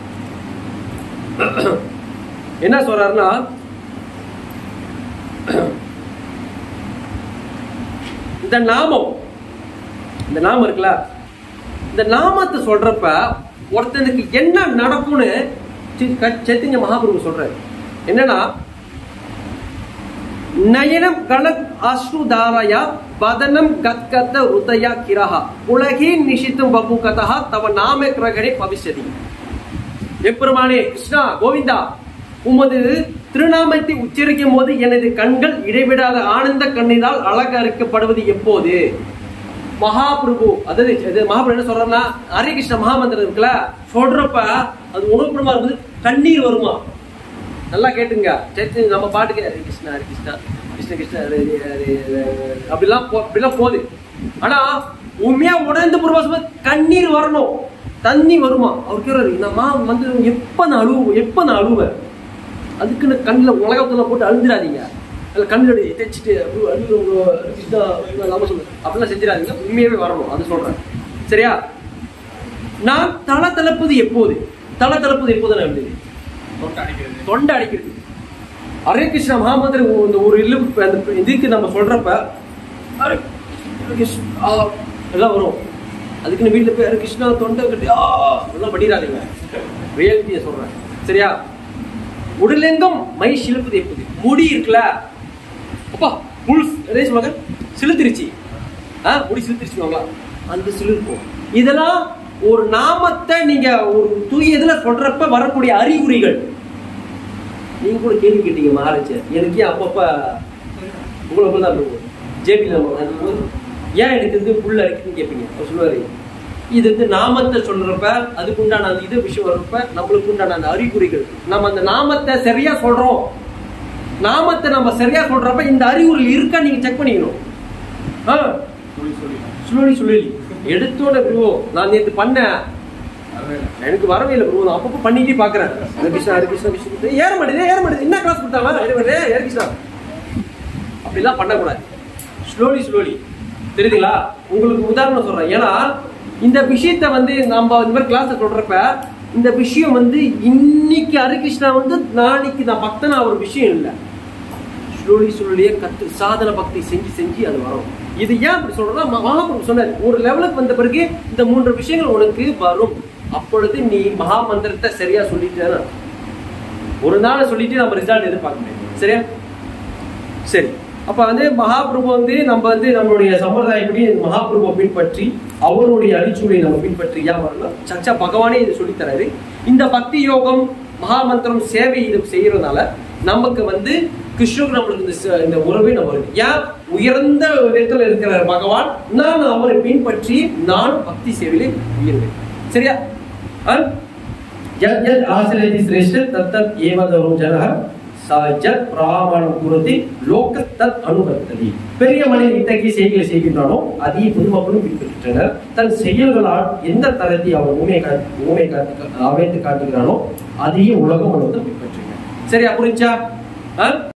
என்ன சொல்றாருன்னா இந்த நாமம் இந்த நாமம் இருக்குல்ல இந்த நாமத்தை சொல்றப்ப ஒருத்தனுக்கு என்ன நடக்கும்னு சி- க- சைத்தன்ய மகாபிரபு சொல்றாரு என்னன்னா நயனம் கணக் அஸ்ருதாரயா வதனம் கத்கத உதயா கிரஹா உலகே நிஷித்தும் பபு கதா தவ நாம கிரகணே பவிஷ்யதி எப்பெருமானே கிருஷ்ணா கோவிந்தா உமது திருநாமத்தை உச்சரிக்கும் போது எனது கண்கள் இடைவிடாத ஆனந்த கண்ணீரால் அலங்கரிக்கப்படுவது எப்போது மகாபிரபு அதாவது இது மகாபிரபு என்ன சொல்றாருன்னா ஹரே கிருஷ்ண மகாமந்திரம் இருக்குல்ல சொல்றப்ப அது உணவுபடமா இருக்குது கண்ணீர் வருமா நல்லா கேட்டுங்க சேர்த்து நம்ம பாட்டுக்கு ஹரே கிருஷ்ணா ஹரே கிருஷ்ணா கிருஷ்ண கிருஷ்ண ஹரே ஹரே ஹரே ஹரே ஹரே. அப்படிலாம் போ- அப்படிலாம் போகுது ஆனா உண்மையா உணர்ந்து பூர்வசமா கண்ணீர் வரணும் தண்ணி வருமா அவர் கேட்றாரு நம்ம வந்து எப்ப நான் அழுவு எப்ப நான் அழுவேன் அதுக்குன்னு கண்ணில் உலகத்துல போட்டு அழுந்துடாதீங்க அதில் கண்ணில் தேய்ச்சிட்டு அழுவு அழுவு இல்லாம சொல்லு அப்படிலாம் செஞ்சிடாதீங்க உண்மையாவே வரணும் அது சொல்றேன் சரியா நான் தலை தளப்பது எப்போது தலை தளப்பது எப்போது நான் எழுதுது தொட்டை அடிக்கிறது தொண்டை அடிக்கிறது ஹரே கிருஷ்ண மகாமந்திர இந்த ஒரு இல்லு அந்த இதுக்கு நம்ம சொல்றப்ப ஹரே கிருஷ்ணா எல்லாம் வரும் அதுக்குன்னு வீட்டுல போய் ஹரே கிருஷ்ணா தொண்டை கட்டி ஆ எல்லாம் பண்ணிடாதீங்க ரியாலிட்டியை சொல்றேன் சரியா உடலெங்கும் மை சிலுப்பது எப்படி முடி இருக்குல்ல அப்பா முழு அதே சொல்லுவாங்க சிலுத்திருச்சு ஆ முடி சிலுத்திருச்சுவாங்களா அந்த சிலிர்க்கும் இதெல்லாம் ஒரு நாமத்தை நீங்க ஒரு தூய இதுல சொல்றப்ப வரக்கூடிய அறிகுறிகள் நீங்க கூட கேள்வி கேட்டீங்க மகாராஜ் எனக்கு ஏன் அப்பப்ப உங்களை போல தான் இருக்கும் ஜேபியில் ஏன் எனக்கு வந்து புல் அடிக்குதுன்னு கேட்பீங்க அவர் சொல்லுவாரு இது வந்து நாமத்தை சொல்றப்ப அதுக்கு உண்டான அந்த இது விஷயம் வர்றப்ப நம்மளுக்கு உண்டான அந்த அறிகுறிகள் நம்ம அந்த நாமத்தை சரியா சொல்றோம் நாமத்தை நம்ம சரியா சொல்றப்ப இந்த அறிகுறிகள் இருக்கா நீங்க செக் பண்ணிக்கணும் ஆ சொல்லி சொல்லி ஸ்லோலி சொல்லி எடுத்தோட ப்ரோ நான் நேற்று பண்ணேன் அதுவே எனக்கு வரவே இல்லை ப்ரோ நான் அப்பப்போ பண்ணிட்டே பார்க்குறேன் ஹரி கிருஷ்ணா ஹரி கிருஷ்ணா கிருஷ்ணா ஏற மாட்டேது ஏற மாட்டேது என்ன கிளாஸ் கொடுத்தாங்க ஹரி வருது ஹரி கிருஷ்ணா அப்படிலாம் பண்ணக்கூடாது ஸ்லோலி ஸ்லோலி தெரியுதுங்களா உங்களுக்கு உதாரணம் சொல்றேன் ஏன்னா இந்த விஷயத்த வந்து நம்ம இந்த மாதிரி கிளாஸ் சொல்றப்ப இந்த விஷயம் வந்து இன்னைக்கு ஹரிகிருஷ்ணா வந்து நாளைக்கு நான் பக்தனா ஒரு விஷயம் இல்லை ஸ்லோலி ஸ்லோலியே கத்து சாதன பக்தி செஞ்சு செஞ்சு அது வரும் இது ஏன் அப்படி சொல்றேன்னா ம- மகாபிரபு சொன்னார் ஒரு லெவலுக்கு வந்த பிறகு இந்த மூன்று விஷயங்கள் உனக்கு வரும் அப்பொழுது நீ மகா மந்திரத்தை சரியா சொல்லிட்டேன்னு அர்த்தம். ஒரு நாள் சொல்லிட்டு நம்ம ரிசல்ட் எதிர்பார்க்க முடியாது சரியா சரி அப்ப வந்து மகாபிரபு வந்து நம்ம வந்து நம்மளுடைய சம்பிரதாயப்படி மகாபிரபுவை பின்பற்றி அவருடைய அழிச்சுவை நம்ம பின்பற்றி ஏன் வரணும் சச்சா பகவானே இது சொல்லித் தராரு இந்த பக்தி யோகம் மகா மந்திரம் சேவை இது செய்யறதுனால நமக்கு வந்து கிருஷ்ணருக்கு நம்மளுக்கு இந்த ச- இந்த உறவே நம்ம இருக்கு ஏன் உயர்ந்த இடத்துல இருக்கிற பகவான் நான் அவரை பின்பற்றி நான் பக்தி சேவையிலே உயர்வேன் சரியா ஆ? यद् यद् आचरति श्रेष्ठ तत्तत् एव धर्मं जनः सा यत् பிராமணம் குருதி லோக தத் அனுபத்ததி பெரிய மனிதன் இத்தகைய செய்களை செய்கின்றானோ அதையே பொதுமக்களும் பின்பற்றுகின்றனர் தன் செயல்களால் எந்த தரத்தை அவன் ஊமை காட்டு ஊமை காட்டு அமைத்து காட்டுகிறானோ அதையே உலகம் முழுவதும் பின்பற்றுகிறார் சரியா புரிஞ்சா ஆ?